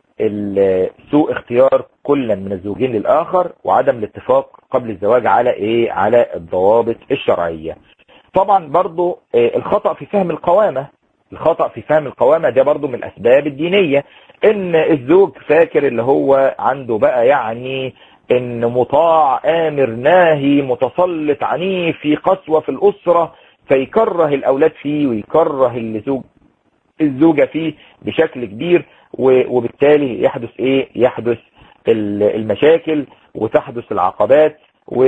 سوء اختيار كل من الزوجين للآخر وعدم الاتفاق قبل الزواج على ايه على الضوابط الشرعية طبعا برضو الخطأ في فهم القوامة الخطأ في فهم القوامة ده برضو من الأسباب الدينية ان الزوج فاكر اللي هو عنده بقى يعني ان مطاع آمر ناهي متسلط عنيف في قسوة في الأسرة فيكره الأولاد فيه ويكره الزوج الزوجة فيه بشكل كبير وبالتالي يحدث ايه يحدث المشاكل وتحدث العقبات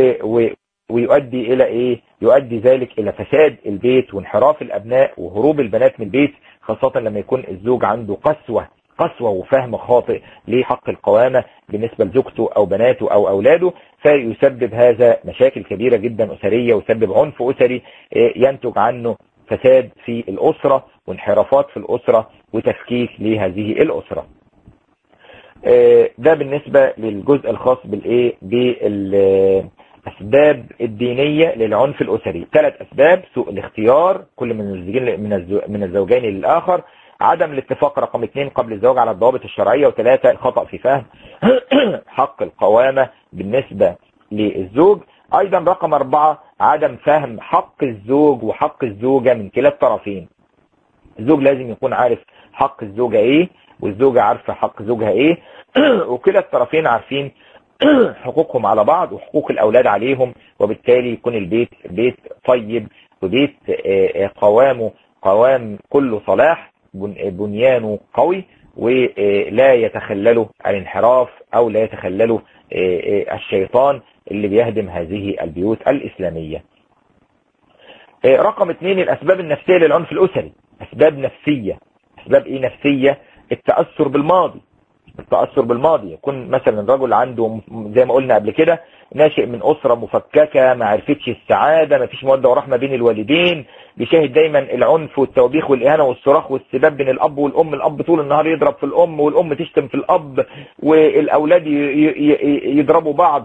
ويؤدي الى ايه يؤدي ذلك الى فساد البيت وانحراف الابناء وهروب البنات من البيت خاصة لما يكون الزوج عنده قسوة قسوة وفهم خاطئ لحق القوامة بالنسبة لزوجته او بناته او اولاده فيسبب هذا مشاكل كبيرة جدا اسرية ويسبب عنف اسري ينتج عنه فساد في الأسرة وانحرافات في الأسرة وتفكيك لهذه الأسرة ده بالنسبة للجزء الخاص بالايه بالاسباب الدينية للعنف الاسري ثلاث اسباب سوء الاختيار كل من الزوجين من الزوجين للاخر عدم الاتفاق رقم اثنين قبل الزواج على الضوابط الشرعية وثلاثة الخطأ في فهم حق القوامة بالنسبة للزوج ايضا رقم اربعة عدم فهم حق الزوج وحق الزوجة من كلا الطرفين الزوج لازم يكون عارف حق الزوجة ايه والزوجة عارفة حق زوجها ايه وكلا الطرفين عارفين حقوقهم على بعض وحقوق الاولاد عليهم وبالتالي يكون البيت بيت طيب وبيت قوامه قوام كله صلاح بنيانه قوي ولا يتخلله الانحراف او لا يتخلله الشيطان اللي بيهدم هذه البيوت الإسلامية رقم اثنين الأسباب النفسية للعنف الأسري أسباب نفسية أسباب إيه نفسية التأثر بالماضي التأثر بالماضي يكون مثلا رجل عنده زي ما قلنا قبل كده ناشئ من أسرة مفككة ما عرفتش السعادة ما فيش مودة ورحمة بين الوالدين بيشاهد دايما العنف والتوبيخ والإهانة والصراخ والسباب بين الأب والأم الأب طول النهار يضرب في الأم والأم تشتم في الأب والأولاد يضربوا بعض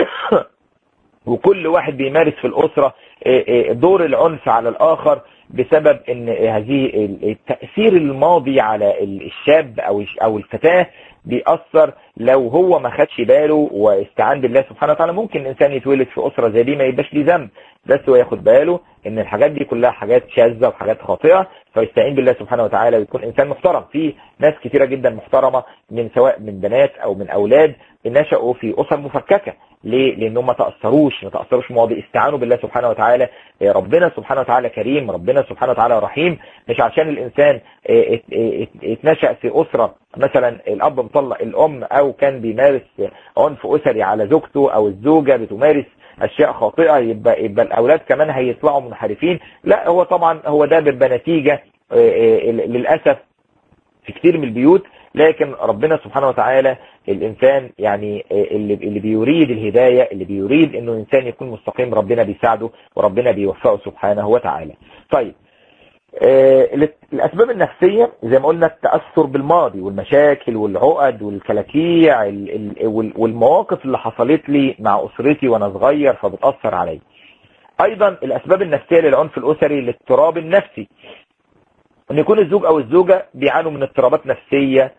وكل واحد بيمارس في الأسرة دور العنف على الآخر بسبب ان هذه التأثير الماضي على الشاب او او الفتاة بيأثر لو هو ما خدش باله واستعان بالله سبحانه وتعالى ممكن الانسان يتولد في اسرة زي دي ما يبقاش ليه ذنب بس هو ياخد باله ان الحاجات دي كلها حاجات شاذة وحاجات خاطئة فيستعين بالله سبحانه وتعالى ويكون انسان محترم في ناس كثيرة جدا محترمة من سواء من بنات او من اولاد نشأوا في اسر مفككة ليه لان هم ما تاثروش ما تاثروش مواضيع استعانوا بالله سبحانه وتعالى ربنا سبحانه وتعالى كريم ربنا سبحانه وتعالى رحيم مش عشان الانسان اتنشأ في اسره مثلا الاب مطلق الام او كان بيمارس عنف اسري على زوجته او الزوجه بتمارس اشياء خاطئه يبقى يبقى الاولاد كمان هيطلعوا منحرفين لا هو طبعا هو ده بيبقى نتيجه للاسف في كتير من البيوت لكن ربنا سبحانه وتعالى الإنسان يعني اللي, اللي بيريد الهداية اللي بيريد أنه الإنسان يكون مستقيم ربنا بيساعده وربنا بيوفقه سبحانه وتعالى طيب الأسباب النفسية زي ما قلنا التأثر بالماضي والمشاكل والعقد والكلاكيع والمواقف اللي حصلت لي مع أسرتي وأنا صغير فبتأثر علي أيضا الأسباب النفسية للعنف الأسري الاضطراب النفسي ان يكون الزوج او الزوجة بيعانوا من اضطرابات نفسية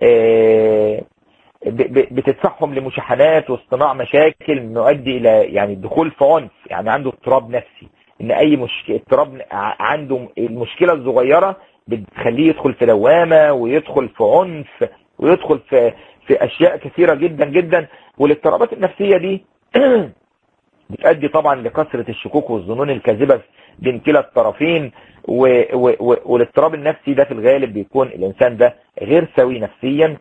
بتدفعهم لمشاحنات واصطناع مشاكل مؤدي الى يعني الدخول في عنف يعني عنده اضطراب نفسي ان اي مشكله اضطراب عنده المشكله الصغيره بتخليه يدخل في دوامه ويدخل في عنف ويدخل في في اشياء كثيره جدا جدا والاضطرابات النفسيه دي بتؤدي طبعا لكثره الشكوك والظنون الكاذبه بين كلا الطرفين والاضطراب النفسي ده في الغالب بيكون الانسان ده غير سوي نفسيا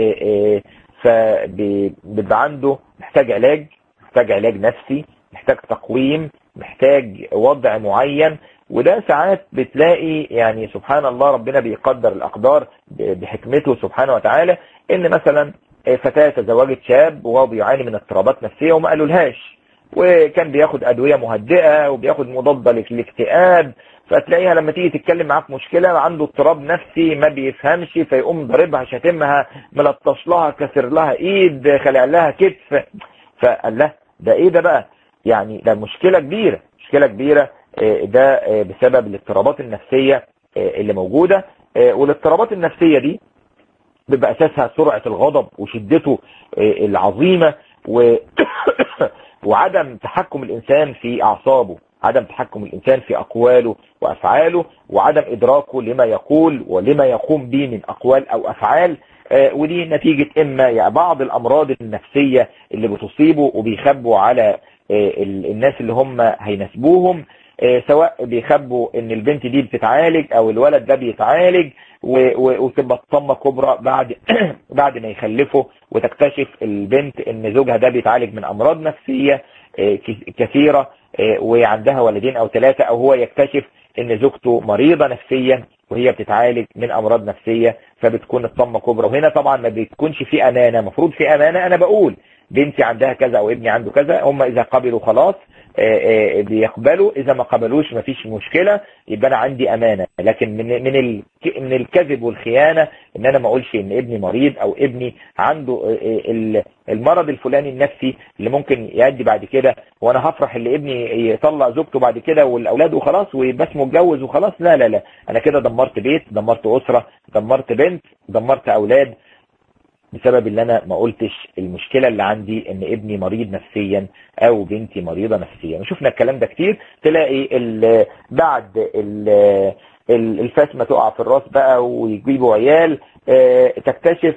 فبيبقى عنده محتاج علاج محتاج علاج نفسي محتاج تقويم محتاج وضع معين وده ساعات بتلاقي يعني سبحان الله ربنا بيقدر الأقدار بحكمته سبحانه وتعالى ان مثلا فتاة تزوجت شاب وهو بيعاني من اضطرابات نفسية وما قالولهاش وكان بياخد أدوية مهدئة وبياخد مضادة للاكتئاب فتلاقيها لما تيجي تتكلم معاه في مشكلة عنده اضطراب نفسي ما بيفهمش فيقوم ضاربها شاتمها ملطش لها كسر لها ايد خلع لها كتف فقال له ده ايه ده بقى يعني ده مشكلة كبيرة مشكلة كبيرة ده بسبب الاضطرابات النفسية اللي موجودة والاضطرابات النفسية دي بيبقى اساسها سرعة الغضب وشدته العظيمة و... وعدم تحكم الانسان في اعصابه عدم تحكم الإنسان في أقواله وأفعاله وعدم إدراكه لما يقول ولما يقوم به من أقوال أو أفعال ودي نتيجة إما يعني بعض الأمراض النفسية اللي بتصيبه وبيخبوا على الناس اللي هم هيناسبوهم سواء بيخبوا ان البنت دي بتتعالج او الولد ده بيتعالج وتبقى الطمة كبرى بعد بعد ما يخلفوا وتكتشف البنت ان زوجها ده بيتعالج من امراض نفسية كثيرة وعندها ولدين او ثلاثة او هو يكتشف ان زوجته مريضة نفسيا وهي بتتعالج من امراض نفسية فبتكون الطمة كبرى وهنا طبعا ما بتكونش في امانة مفروض في امانة انا بقول بنتي عندها كذا او ابني عنده كذا هم اذا قبلوا خلاص بيقبلوا اذا ما قبلوش مفيش مشكلة يبقى انا عندي امانة لكن من من من الكذب والخيانة ان انا ما اقولش ان ابني مريض او ابني عنده المرض الفلاني النفسي اللي ممكن يؤدي بعد كده وانا هفرح ان ابني يطلع زوجته بعد كده والاولاد وخلاص ويبقى اسمه اتجوز وخلاص لا لا لا انا كده دمرت بيت دمرت اسرة دمرت بنت دمرت اولاد بسبب اللي انا ما قلتش المشكلة اللي عندي ان ابني مريض نفسيا او بنتي مريضة نفسيا وشفنا الكلام ده كتير تلاقي ال بعد ال الفاسمة تقع في الراس بقى ويجيبوا عيال تكتشف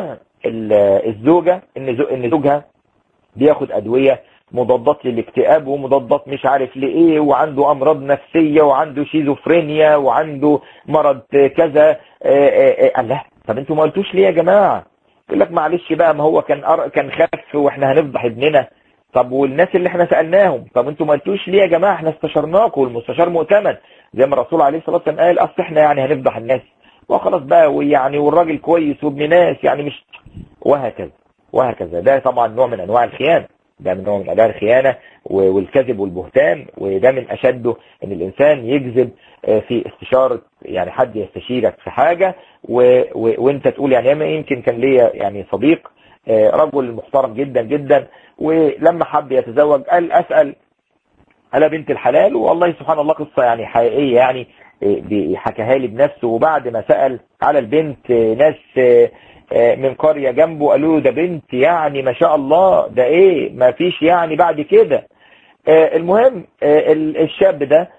الزوجة ان زوجها بياخد ادوية مضادات للاكتئاب ومضادات مش عارف لايه وعنده امراض نفسية وعنده شيزوفرينيا وعنده مرض كذا قال لا طب انتوا ما قلتوش ليه يا جماعة يقول لك معلش بقى ما هو كان أر... كان خف واحنا هنفضح ابننا طب والناس اللي احنا سألناهم طب انتوا ما قلتوش ليه يا جماعة احنا استشرناكم والمستشار مؤتمن زي ما الرسول عليه الصلاة والسلام قال اصل احنا يعني هنفضح الناس وخلاص بقى ويعني والراجل كويس وابن ناس يعني مش وهكذا وهكذا ده طبعا نوع من انواع الخيانة ده من نوع من انواع الخيانة والكذب والبهتان وده من اشده ان الانسان يكذب في استشارة يعني حد يستشيرك في حاجة و... و... وانت تقول يعني يمكن كان ليا يعني صديق رجل محترم جدا جدا ولما حب يتزوج قال اسأل على بنت الحلال والله سبحان الله قصة يعني حقيقية يعني حكاها لي بنفسه وبعد ما سأل على البنت ناس من قرية جنبه قالوا له ده بنت يعني ما شاء الله ده ايه ما فيش يعني بعد كده المهم الشاب ده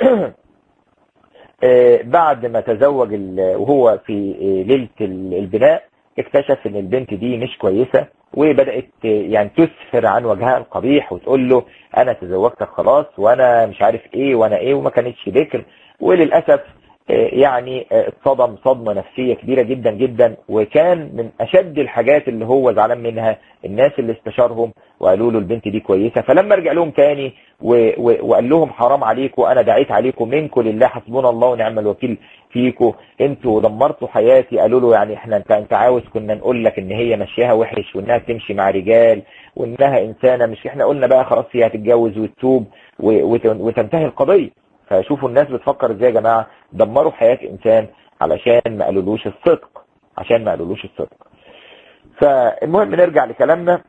بعد ما تزوج وهو في ليلة البناء اكتشف ان البنت دي مش كويسة وبدأت يعني تسفر عن وجهها القبيح وتقول له انا تزوجتك خلاص وانا مش عارف ايه وانا ايه وما كانتش بكر وللأسف يعني اتصدم صدمة نفسية كبيرة جدا جدا وكان من اشد الحاجات اللي هو زعلان منها الناس اللي استشارهم وقالوا له البنت دي كويسة فلما رجع لهم تاني وقال لهم حرام عليكم انا دعيت عليكم منكم لله حسبنا الله ونعم الوكيل فيكم انتوا دمرتوا حياتي قالوا له يعني احنا انت انت عاوز كنا نقول لك ان هي مشيها وحش وانها تمشي مع رجال وانها انسانة مش احنا قلنا بقى خلاص هي هتتجوز وتتوب وتنتهي القضية فشوفوا الناس بتفكر ازاي يا جماعة دمروا حياة انسان علشان ما قالولوش الصدق عشان ما قالولوش الصدق فالمهم نرجع لكلامنا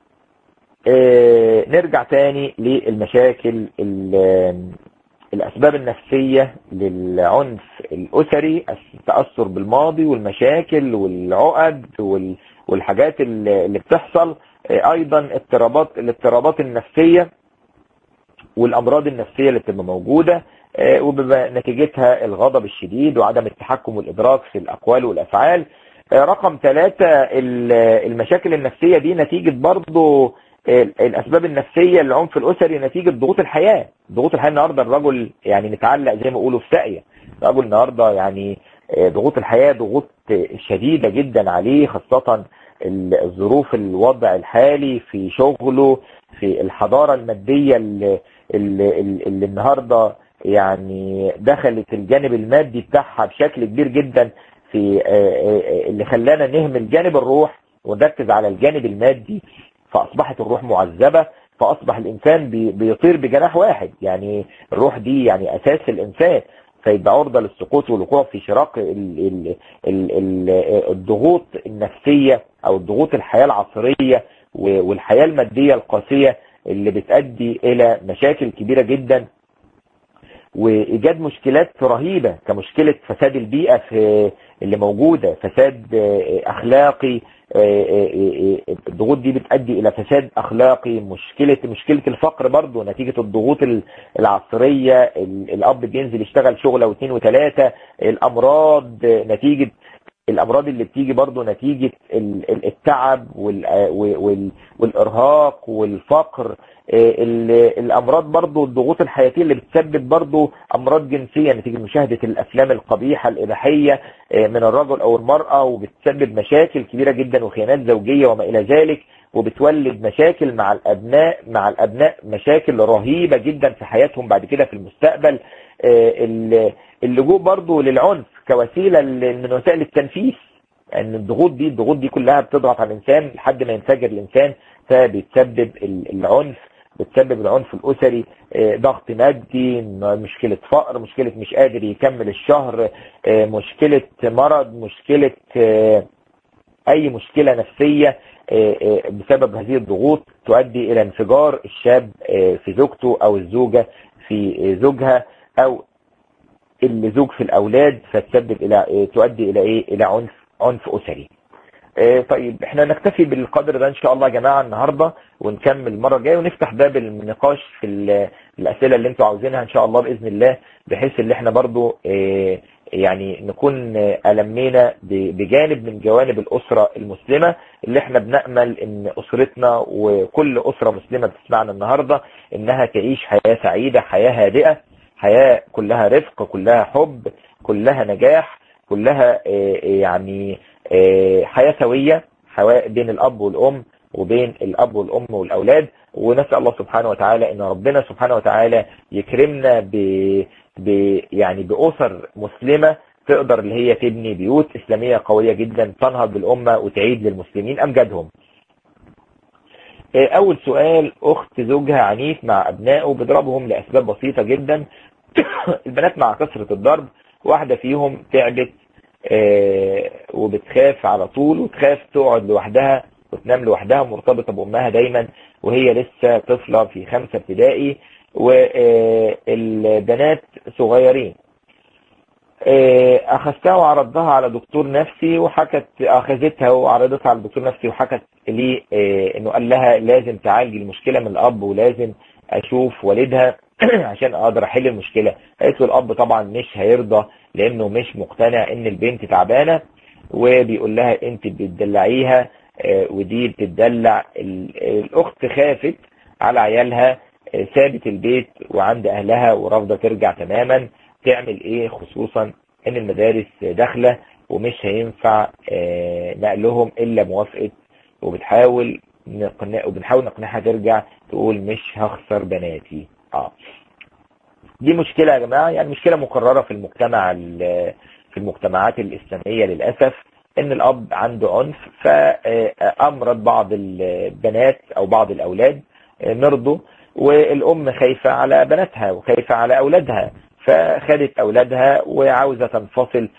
اه نرجع تاني للمشاكل الاسباب النفسية للعنف الاسري التأثر بالماضي والمشاكل والعقد والحاجات اللي بتحصل اه ايضا اضطرابات الاضطرابات النفسية والامراض النفسية اللي بتبقى موجودة وبما نتيجتها الغضب الشديد وعدم التحكم والادراك في الاقوال والافعال رقم ثلاثة المشاكل النفسية دي نتيجة برضو الاسباب النفسية للعنف الاسري نتيجة ضغوط الحياة ضغوط الحياة النهاردة الرجل يعني متعلق زي ما يقولوا في ساقية الرجل النهاردة يعني ضغوط الحياة ضغوط شديدة جدا عليه خاصة الظروف الوضع الحالي في شغله في الحضارة المادية اللي, اللي, اللي النهاردة يعني دخلت الجانب المادي بتاعها بشكل كبير جدا في اللي خلانا نهمل جانب الروح ونركز على الجانب المادي فأصبحت الروح معذبة فأصبح الإنسان بيطير بجناح واحد يعني الروح دي يعني أساس الإنسان فيبقى عرضة للسقوط والوقوع في شراق ال ال ال الضغوط النفسية أو الضغوط الحياة العصرية والحياة المادية القاسية اللي بتؤدي إلى مشاكل كبيرة جدا وايجاد مشكلات رهيبة كمشكلة فساد البيئة في اللي موجودة فساد اخلاقي الضغوط دي بتؤدي الى فساد اخلاقي مشكلة مشكلة الفقر برضو نتيجة الضغوط العصرية الاب بينزل يشتغل شغلة واثنين وثلاثة الامراض نتيجة الامراض اللي بتيجي برضو نتيجة التعب والارهاق والفقر الامراض برضو الضغوط الحياتية اللي بتسبب برضو امراض جنسية نتيجة مشاهدة الافلام القبيحة الاباحية من الرجل او المرأة وبتسبب مشاكل كبيرة جدا وخيانات زوجية وما الى ذلك وبتولد مشاكل مع الابناء مع الابناء مشاكل رهيبة جدا في حياتهم بعد كده في المستقبل اللجوء برضو للعنف كوسيلة من وسائل التنفيس ان يعني الضغوط دي الضغوط دي كلها بتضغط على الانسان لحد ما ينفجر الانسان فبتسبب العنف بتسبب العنف الاسري ضغط مادي مشكلة فقر مشكلة مش قادر يكمل الشهر مشكلة مرض مشكلة اي مشكلة نفسية بسبب هذه الضغوط تؤدي الى انفجار الشاب في زوجته او الزوجة في زوجها او اللي زوج في الاولاد فتسبب الى تؤدي الى ايه الى عنف عنف اسري طيب احنا نكتفي بالقدر ده ان شاء الله يا جماعة النهاردة ونكمل المرة الجاية ونفتح باب النقاش في الاسئلة اللي انتوا عاوزينها ان شاء الله باذن الله بحيث ان احنا برضو يعني نكون ألمينا بجانب من جوانب الأسرة المسلمة اللي احنا بنأمل ان أسرتنا وكل أسرة مسلمة بتسمعنا النهاردة انها تعيش حياة سعيدة حياة هادئة حياة كلها رفق كلها حب كلها نجاح كلها يعني حياة سوية حياة بين الأب والأم وبين الأب والأم والأولاد ونسأل الله سبحانه وتعالى ان ربنا سبحانه وتعالى يكرمنا ب... ب... يعني بأسر مسلمة تقدر اللي هي تبني بيوت إسلامية قوية جدا تنهض بالأمة وتعيد للمسلمين أمجادهم أول سؤال أخت زوجها عنيف مع أبنائه بيضربهم لأسباب بسيطة جدا البنات مع كثرة الضرب واحدة فيهم تعبت وبتخاف على طول وتخاف تقعد لوحدها وتنام لوحدها مرتبطة بأمها دايما وهي لسه طفلة في خمسة ابتدائي والبنات صغيرين أخذتها وعرضها على دكتور نفسي وحكت أخذتها وعرضتها على دكتور نفسي وحكت لي إنه قال لها لازم تعالجي المشكلة من الأب ولازم أشوف والدها عشان أقدر أحل المشكلة قالت له الأب طبعا مش هيرضى لأنه مش مقتنع إن البنت تعبانة وبيقول لها أنت بتدلعيها آه، ودي بتدلع ال- الاخت خافت على عيالها آه، سابت البيت وعند اهلها ورافضه ترجع تماما تعمل ايه خصوصا ان المدارس داخله ومش هينفع آه، نقلهم الا موافقه وبتحاول نقنع وبنحاول نقنعها ترجع تقول مش هخسر بناتي اه دي مشكلة يا جماعة يعني مشكلة مكررة في المجتمع ال- في المجتمعات الإسلامية للأسف إن الأب عنده عنف فأمرض بعض البنات أو بعض الأولاد مرضوا والأم خايفة على بناتها وخايفة على أولادها فخدت أولادها وعاوزة تنفصل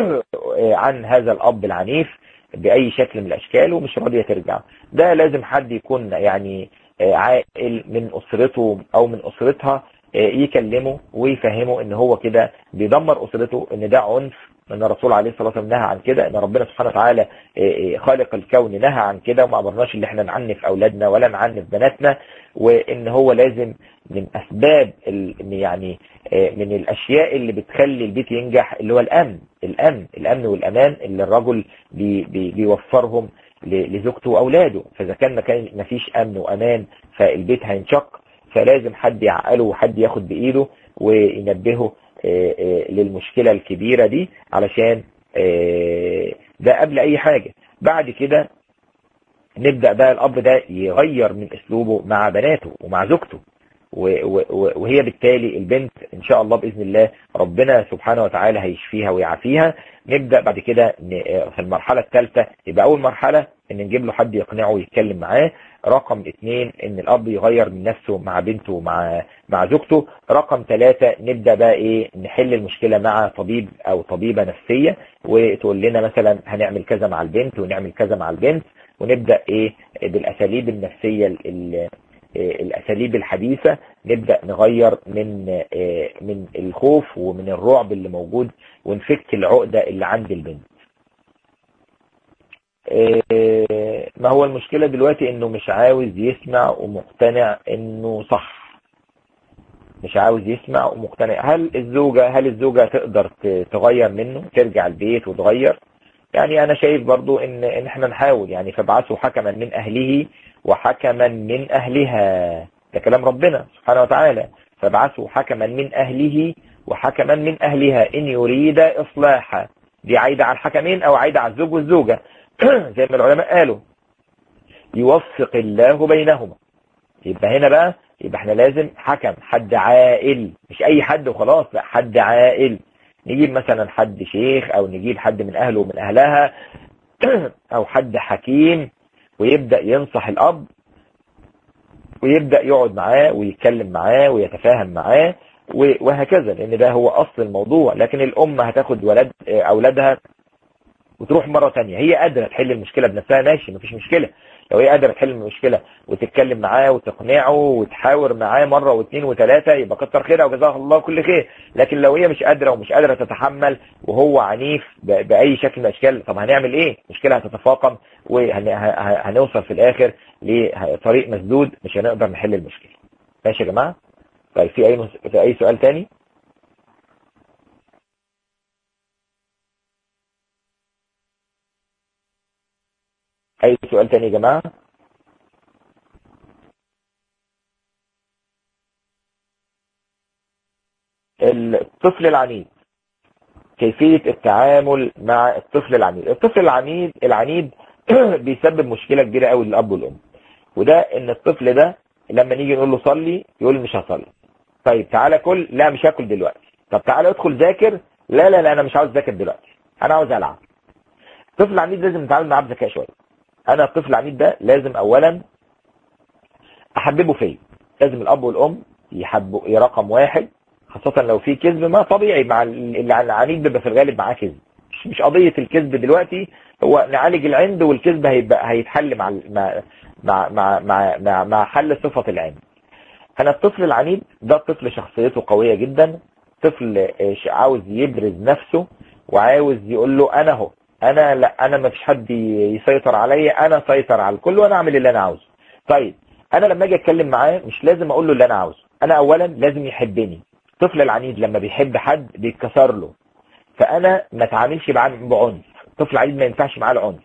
عن هذا الأب العنيف بأي شكل من الأشكال ومش راضية ترجع ده لازم حد يكون يعني عاقل من أسرته أو من أسرتها يكلمه ويفهمه ان هو كده بيدمر اسرته ان ده عنف ان الرسول عليه الصلاه والسلام نهى عن كده ان ربنا سبحانه وتعالى خالق الكون نهى عن كده وما امرناش ان احنا نعنف اولادنا ولا نعنف بناتنا وان هو لازم من اسباب ال- يعني من الاشياء اللي بتخلي البيت ينجح اللي هو الامن الامن الامن والامان اللي الرجل بي بي بيوفرهم ل- لزوجته واولاده فاذا كان ما كان ما فيش امن وامان فالبيت هينشق فلازم حد يعقله وحد ياخد بايده وينبهه آه، آه، للمشكلة الكبيرة دي علشان آه، ده قبل اي حاجة بعد كده نبدأ بقى الاب ده يغير من اسلوبه مع بناته ومع زوجته و- و- وهي بالتالي البنت ان شاء الله باذن الله ربنا سبحانه وتعالى هيشفيها ويعافيها نبدا بعد كده ن- في المرحله الثالثه يبقى اول مرحله ان نجيب له حد يقنعه ويتكلم معاه رقم اثنين ان الاب يغير من نفسه مع بنته ومع مع زوجته رقم ثلاثة نبدا بقى ايه نحل المشكله مع طبيب او طبيبه نفسيه وتقول لنا مثلا هنعمل كذا مع البنت ونعمل كذا مع البنت ونبدا ايه بالاساليب النفسيه ال- ال- الاساليب الحديثه نبدا نغير من آه، من الخوف ومن الرعب اللي موجود ونفك العقده اللي عند البنت آه، ما هو المشكله دلوقتي انه مش عاوز يسمع ومقتنع انه صح مش عاوز يسمع ومقتنع هل الزوجه هل الزوجه تقدر ت- تغير منه ترجع البيت وتغير يعني انا شايف برضو ان ان احنا نحاول يعني فابعثوا حكما من اهله وحكما من اهلها ده كلام ربنا سبحانه وتعالى فابعثوا حكما من اهله وحكما من اهلها ان يريد اصلاحا دي عايده على الحكمين او عايده على الزوج والزوجه زي ما العلماء قالوا يوفق الله بينهما يبقى هنا بقى يبقى احنا لازم حكم حد عاقل مش اي حد وخلاص لا حد عاقل نجيب مثلا حد شيخ او نجيب حد من اهله ومن اهلها او حد حكيم ويبدأ ينصح الاب ويبدأ يقعد معاه ويتكلم معاه ويتفاهم معاه و- وهكذا لان ده هو اصل الموضوع لكن الام هتاخد ولد اولادها وتروح مرة تانية هي قادرة تحل المشكلة بنفسها ماشي مفيش مشكلة لو هي قادرة تحل المشكلة وتتكلم معاه وتقنعه وتحاور معاه مرة واثنين وثلاثة يبقى كتر خيرها وجزاها الله كل خير لكن لو هي مش قادرة ومش قادرة تتحمل وهو عنيف ب- بأي شكل من الأشكال طب هنعمل إيه؟ المشكلة هتتفاقم وهنوصل في الآخر لطريق مسدود مش هنقدر نحل المشكلة ماشي يا جماعة؟ طيب في أي مس- في أي سؤال تاني؟ أي سؤال تاني يا جماعة؟ الطفل العنيد كيفية التعامل مع الطفل العنيد الطفل العنيد العنيد بيسبب مشكلة كبيرة قوي للأب والأم وده ان الطفل ده لما نيجي نقول له صلي يقول مش هصلي طيب تعالى كل لا مش هاكل دلوقتي طب تعالى ادخل ذاكر لا لا لا انا مش عاوز اذاكر دلوقتي انا عاوز العب الطفل العنيد لازم نتعامل معاه بذكاء شويه انا الطفل العنيد ده لازم اولا احببه فيا لازم الاب والام يحبوا رقم واحد خاصة لو في كذب ما طبيعي مع ال- العنيد بيبقى في الغالب معاه كذب مش مش قضية الكذب دلوقتي هو نعالج العند والكذب هيبقى هيتحل مع ال- مع مع مع مع, مع, مع حل صفة العند انا الطفل العنيد ده طفل شخصيته قوية جدا طفل آه، ش- عاوز يبرز نفسه وعاوز يقول له انا اهو انا لا انا ما فيش حد ي- يسيطر عليا انا سيطر على الكل وانا اعمل اللي انا عاوزه طيب انا لما اجي اتكلم معاه مش لازم اقول له اللي انا عاوزه انا اولا لازم يحبني الطفل العنيد لما بيحب حد بيتكسر له فانا ما اتعاملش معاه بعنف الطفل العنيد ما ينفعش معاه العنف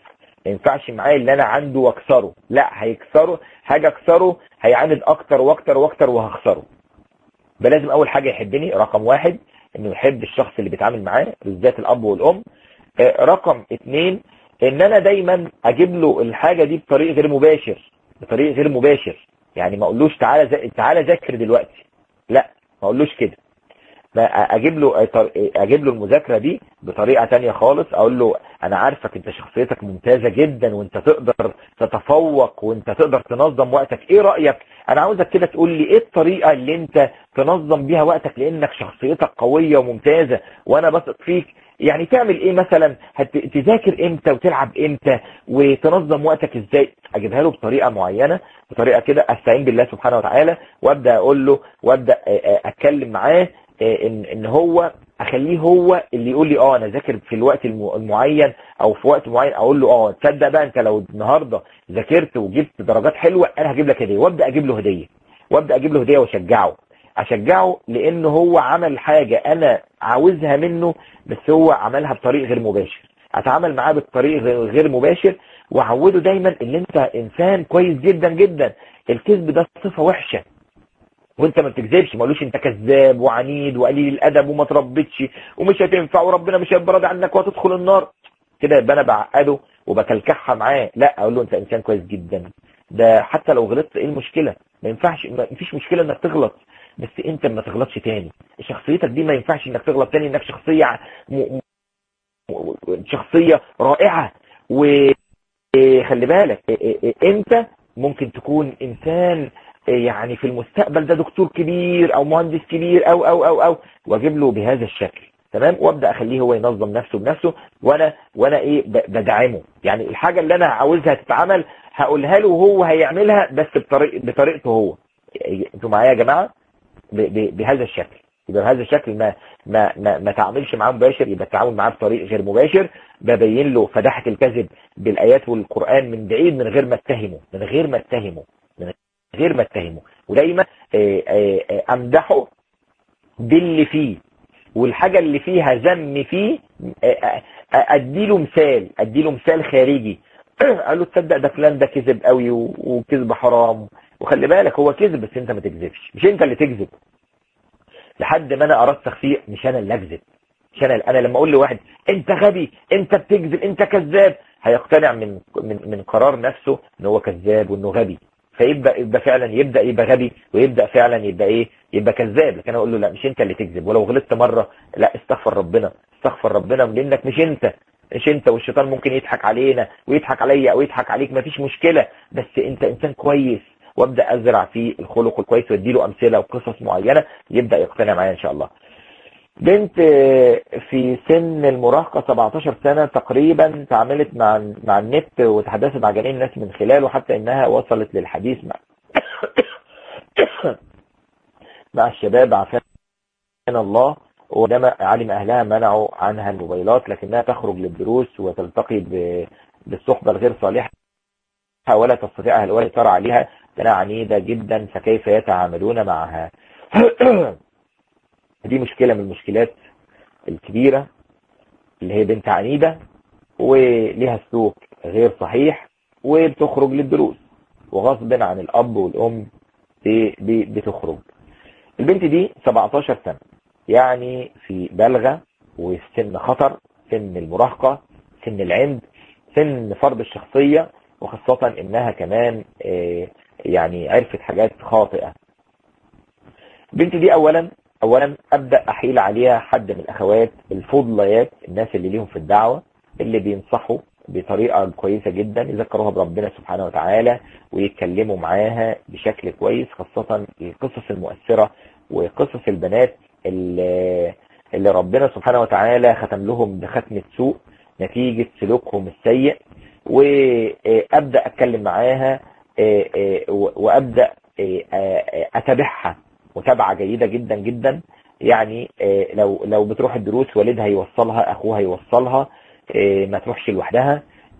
ما ينفعش معاه اللي انا عنده واكسره لا هيكسره حاجه اكسره هيعاند اكتر واكتر واكتر وهخسره ده لازم اول حاجه يحبني رقم واحد انه يحب الشخص اللي بيتعامل معاه بالذات الاب والام آه، رقم اتنين ان انا دايما اجيب له الحاجه دي بطريق غير مباشر بطريق غير مباشر يعني ما اقولوش تعالى ذا- تعالى ذاكر دلوقتي لا ما اقولوش كده ما اجيب له اجيب له المذاكره دي بطريقه تانية خالص اقول له انا عارفك انت شخصيتك ممتازه جدا وانت تقدر تتفوق وانت تقدر تنظم وقتك ايه رايك انا عاوزك كده تقول لي ايه الطريقه اللي انت تنظم بيها وقتك لانك شخصيتك قويه وممتازه وانا بثق فيك يعني تعمل ايه مثلا هت- تذاكر امتى وتلعب امتى وتنظم وقتك ازاي اجيبها له بطريقه معينه بطريقه كده استعين بالله سبحانه وتعالى وابدا اقول له وابدا آه، آه، اتكلم معاه آه، ان ان هو اخليه هو اللي يقول لي اه انا ذاكر في الوقت الم- المعين او في وقت معين اقول له اه تصدق بقى انت لو النهارده ذاكرت وجبت درجات حلوه انا هجيب لك هديه وابدا اجيب له هديه وابدا اجيب له هديه واشجعه اشجعه لان هو عمل حاجه انا عاوزها منه بس هو عملها بطريق غير مباشر اتعامل معاه بالطريق غير غير مباشر واعوده دايما ان انت انسان كويس جدا جدا الكذب ده صفه وحشه وانت ما بتكذبش ما قالوش انت كذاب وعنيد وقليل الادب وما تربيتش ومش هتنفع وربنا مش هيبقى راضي عنك وهتدخل النار كده يبقى انا بعقده وبكلكعها معاه لا اقول له انت انسان كويس جدا ده حتى لو غلطت ايه المشكله ما ينفعش ما فيش مشكله انك تغلط بس انت ما تغلطش تاني شخصيتك دي ما ينفعش انك تغلط تاني انك شخصيه ع- م... م... شخصيه رائعه وخلي بالك انت ممكن تكون انسان يعني في المستقبل ده دكتور كبير او مهندس كبير او او او او واجيب له بهذا الشكل تمام وابدا اخليه هو ينظم نفسه بنفسه وانا وانا ايه ب- بدعمه يعني الحاجه اللي انا عاوزها تتعمل هقولها له وهو هيعملها بس بطريق بطريقته هو انتوا معايا يا جماعه ب- ب- بهذا الشكل يبقى بهذا الشكل ما ما ما, ما تعاملش معاه مباشر يبقى التعامل معاه بطريق غير مباشر ببين له فداحه الكذب بالايات والقران من بعيد من غير ما اتهمه من غير ما اتهمه من غير ما اتهمه ودايما آه، آه، آه، امدحه باللي فيه والحاجه اللي فيها ذم فيه آه، آه، آه، اديله مثال اديله مثال خارجي قال له تصدق ده فلان ده كذب قوي و- وكذب حرام وخلي بالك هو كذب بس انت ما تكذبش مش انت اللي تكذب لحد ما انا ارسخ فيه مش انا اللي اكذب مش انا انا لما اقول لواحد انت غبي انت بتكذب انت كذاب هيقتنع من من من قرار نفسه ان هو كذاب وانه غبي فيبدا يبقى فعلا يبدا يبقى غبي ويبدا فعلا يبقى ايه يبقى كذاب لكن انا اقول له لا مش انت اللي تكذب ولو غلطت مره لا استغفر ربنا استغفر ربنا لانك مش انت مش انت والشيطان ممكن يضحك علينا ويضحك عليا او يضحك عليك مفيش مشكله بس انت انسان كويس وابدا ازرع فيه الخلق الكويس واديله امثله وقصص معينه يبدا يقتنع معايا ان شاء الله بنت في سن المراهقة 17 سنة تقريبا تعاملت مع مع النت وتحدثت مع جميع الناس من خلاله حتى انها وصلت للحديث مع مع الشباب عافانا الله وعندما علم اهلها منعوا عنها الموبايلات لكنها تخرج للدروس وتلتقي ب- بالصحبة الغير صالحة ولا تستطيع اهلها ترى عليها لأنها عنيدة جدا فكيف يتعاملون معها دي مشكلة من المشكلات الكبيرة اللي هي بنت عنيدة وليها سلوك غير صحيح وبتخرج للدروس وغصب عن الأب والأم ب- ب- بتخرج البنت دي 17 سنة يعني في بلغة وفي سن خطر سن المراهقة سن العند سن فرض الشخصية وخاصة انها كمان آه، يعني عرفت حاجات خاطئة البنت دي اولا اولا ابدا احيل عليها حد من الاخوات الفضليات الناس اللي ليهم في الدعوه اللي بينصحوا بطريقه كويسه جدا يذكروها بربنا سبحانه وتعالى ويتكلموا معاها بشكل كويس خاصه القصص المؤثره وقصص البنات اللي, اللي ربنا سبحانه وتعالى ختم لهم بختمه سوء نتيجه سلوكهم السيء وابدا اتكلم معاها آه، آه، وابدا آه، آه، اتابعها متابعه جيده جدا جدا يعني آه، لو لو بتروح الدروس والدها يوصلها اخوها يوصلها آه، ما تروحش لوحدها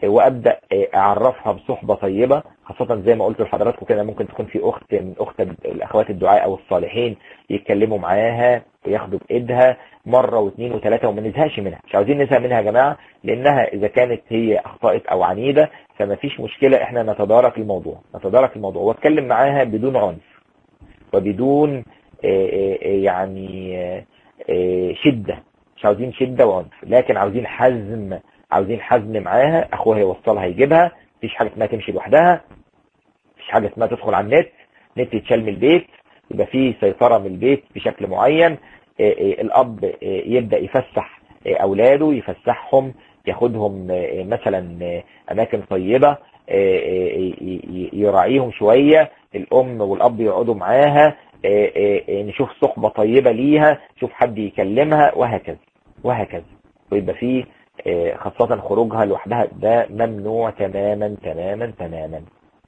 وابدا اعرفها بصحبه طيبه خاصه زي ما قلت لحضراتكم كده ممكن تكون في اخت من اخت الاخوات الدعاء او الصالحين يتكلموا معاها وياخدوا بايدها مره واثنين وثلاثه وما نزهقش منها مش عاوزين نزهق منها يا جماعه لانها اذا كانت هي اخطات او عنيده فما فيش مشكله احنا نتدارك الموضوع نتدارك الموضوع واتكلم معاها بدون عنف وبدون يعني شده مش عاوزين شده وعنف لكن عاوزين حزم عاوزين حزم معاها اخوها يوصلها يجيبها مفيش حاجه اسمها تمشي لوحدها مفيش حاجه اسمها تدخل على النت نت يتشال من البيت يبقى فيه سيطره من البيت بشكل معين الاب يبدا يفسح اولاده يفسحهم ياخدهم مثلا اماكن طيبه يراعيهم شويه الام والاب يقعدوا معاها نشوف صحبه طيبه ليها نشوف حد يكلمها وهكذا وهكذا ويبقى فيه خاصة خروجها لوحدها ده ممنوع تماما تماما تماما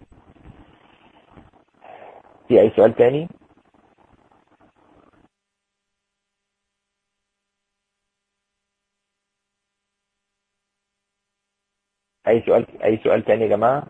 في اي سؤال تاني اي سؤال اي سؤال تاني يا جماعة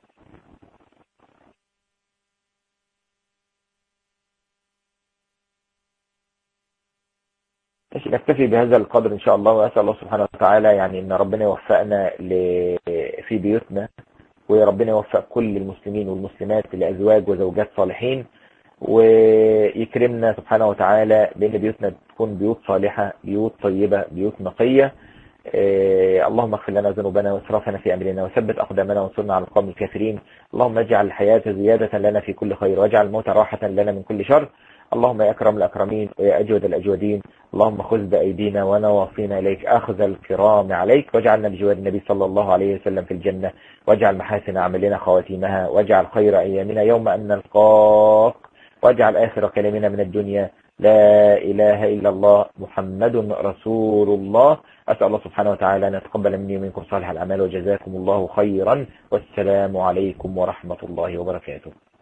ماشي نكتفي بهذا القدر ان شاء الله واسال الله سبحانه وتعالى يعني ان ربنا يوفقنا ل... في بيوتنا وربنا يوفق كل المسلمين والمسلمات لازواج وزوجات صالحين ويكرمنا سبحانه وتعالى بان بيوتنا تكون بيوت صالحه بيوت طيبه بيوت نقيه إيه اللهم اغفر لنا ذنوبنا واسرافنا في امرنا وثبت اقدامنا وانصرنا على القوم الكافرين اللهم اجعل الحياه زياده لنا في كل خير واجعل الموت راحه لنا من كل شر اللهم يا أكرم الأكرمين ويا أجود الأجودين اللهم خذ بأيدينا ونواصينا إليك أخذ الكرام عليك واجعلنا بجوار النبي صلى الله عليه وسلم في الجنة واجعل محاسن أعمالنا خواتيمها واجعل خير أيامنا يوم أن نلقاك واجعل آخر كلامنا من الدنيا لا إله إلا الله محمد رسول الله أسأل الله سبحانه وتعالى أن يتقبل مني ومنكم صالح الأعمال وجزاكم الله خيرا والسلام عليكم ورحمة الله وبركاته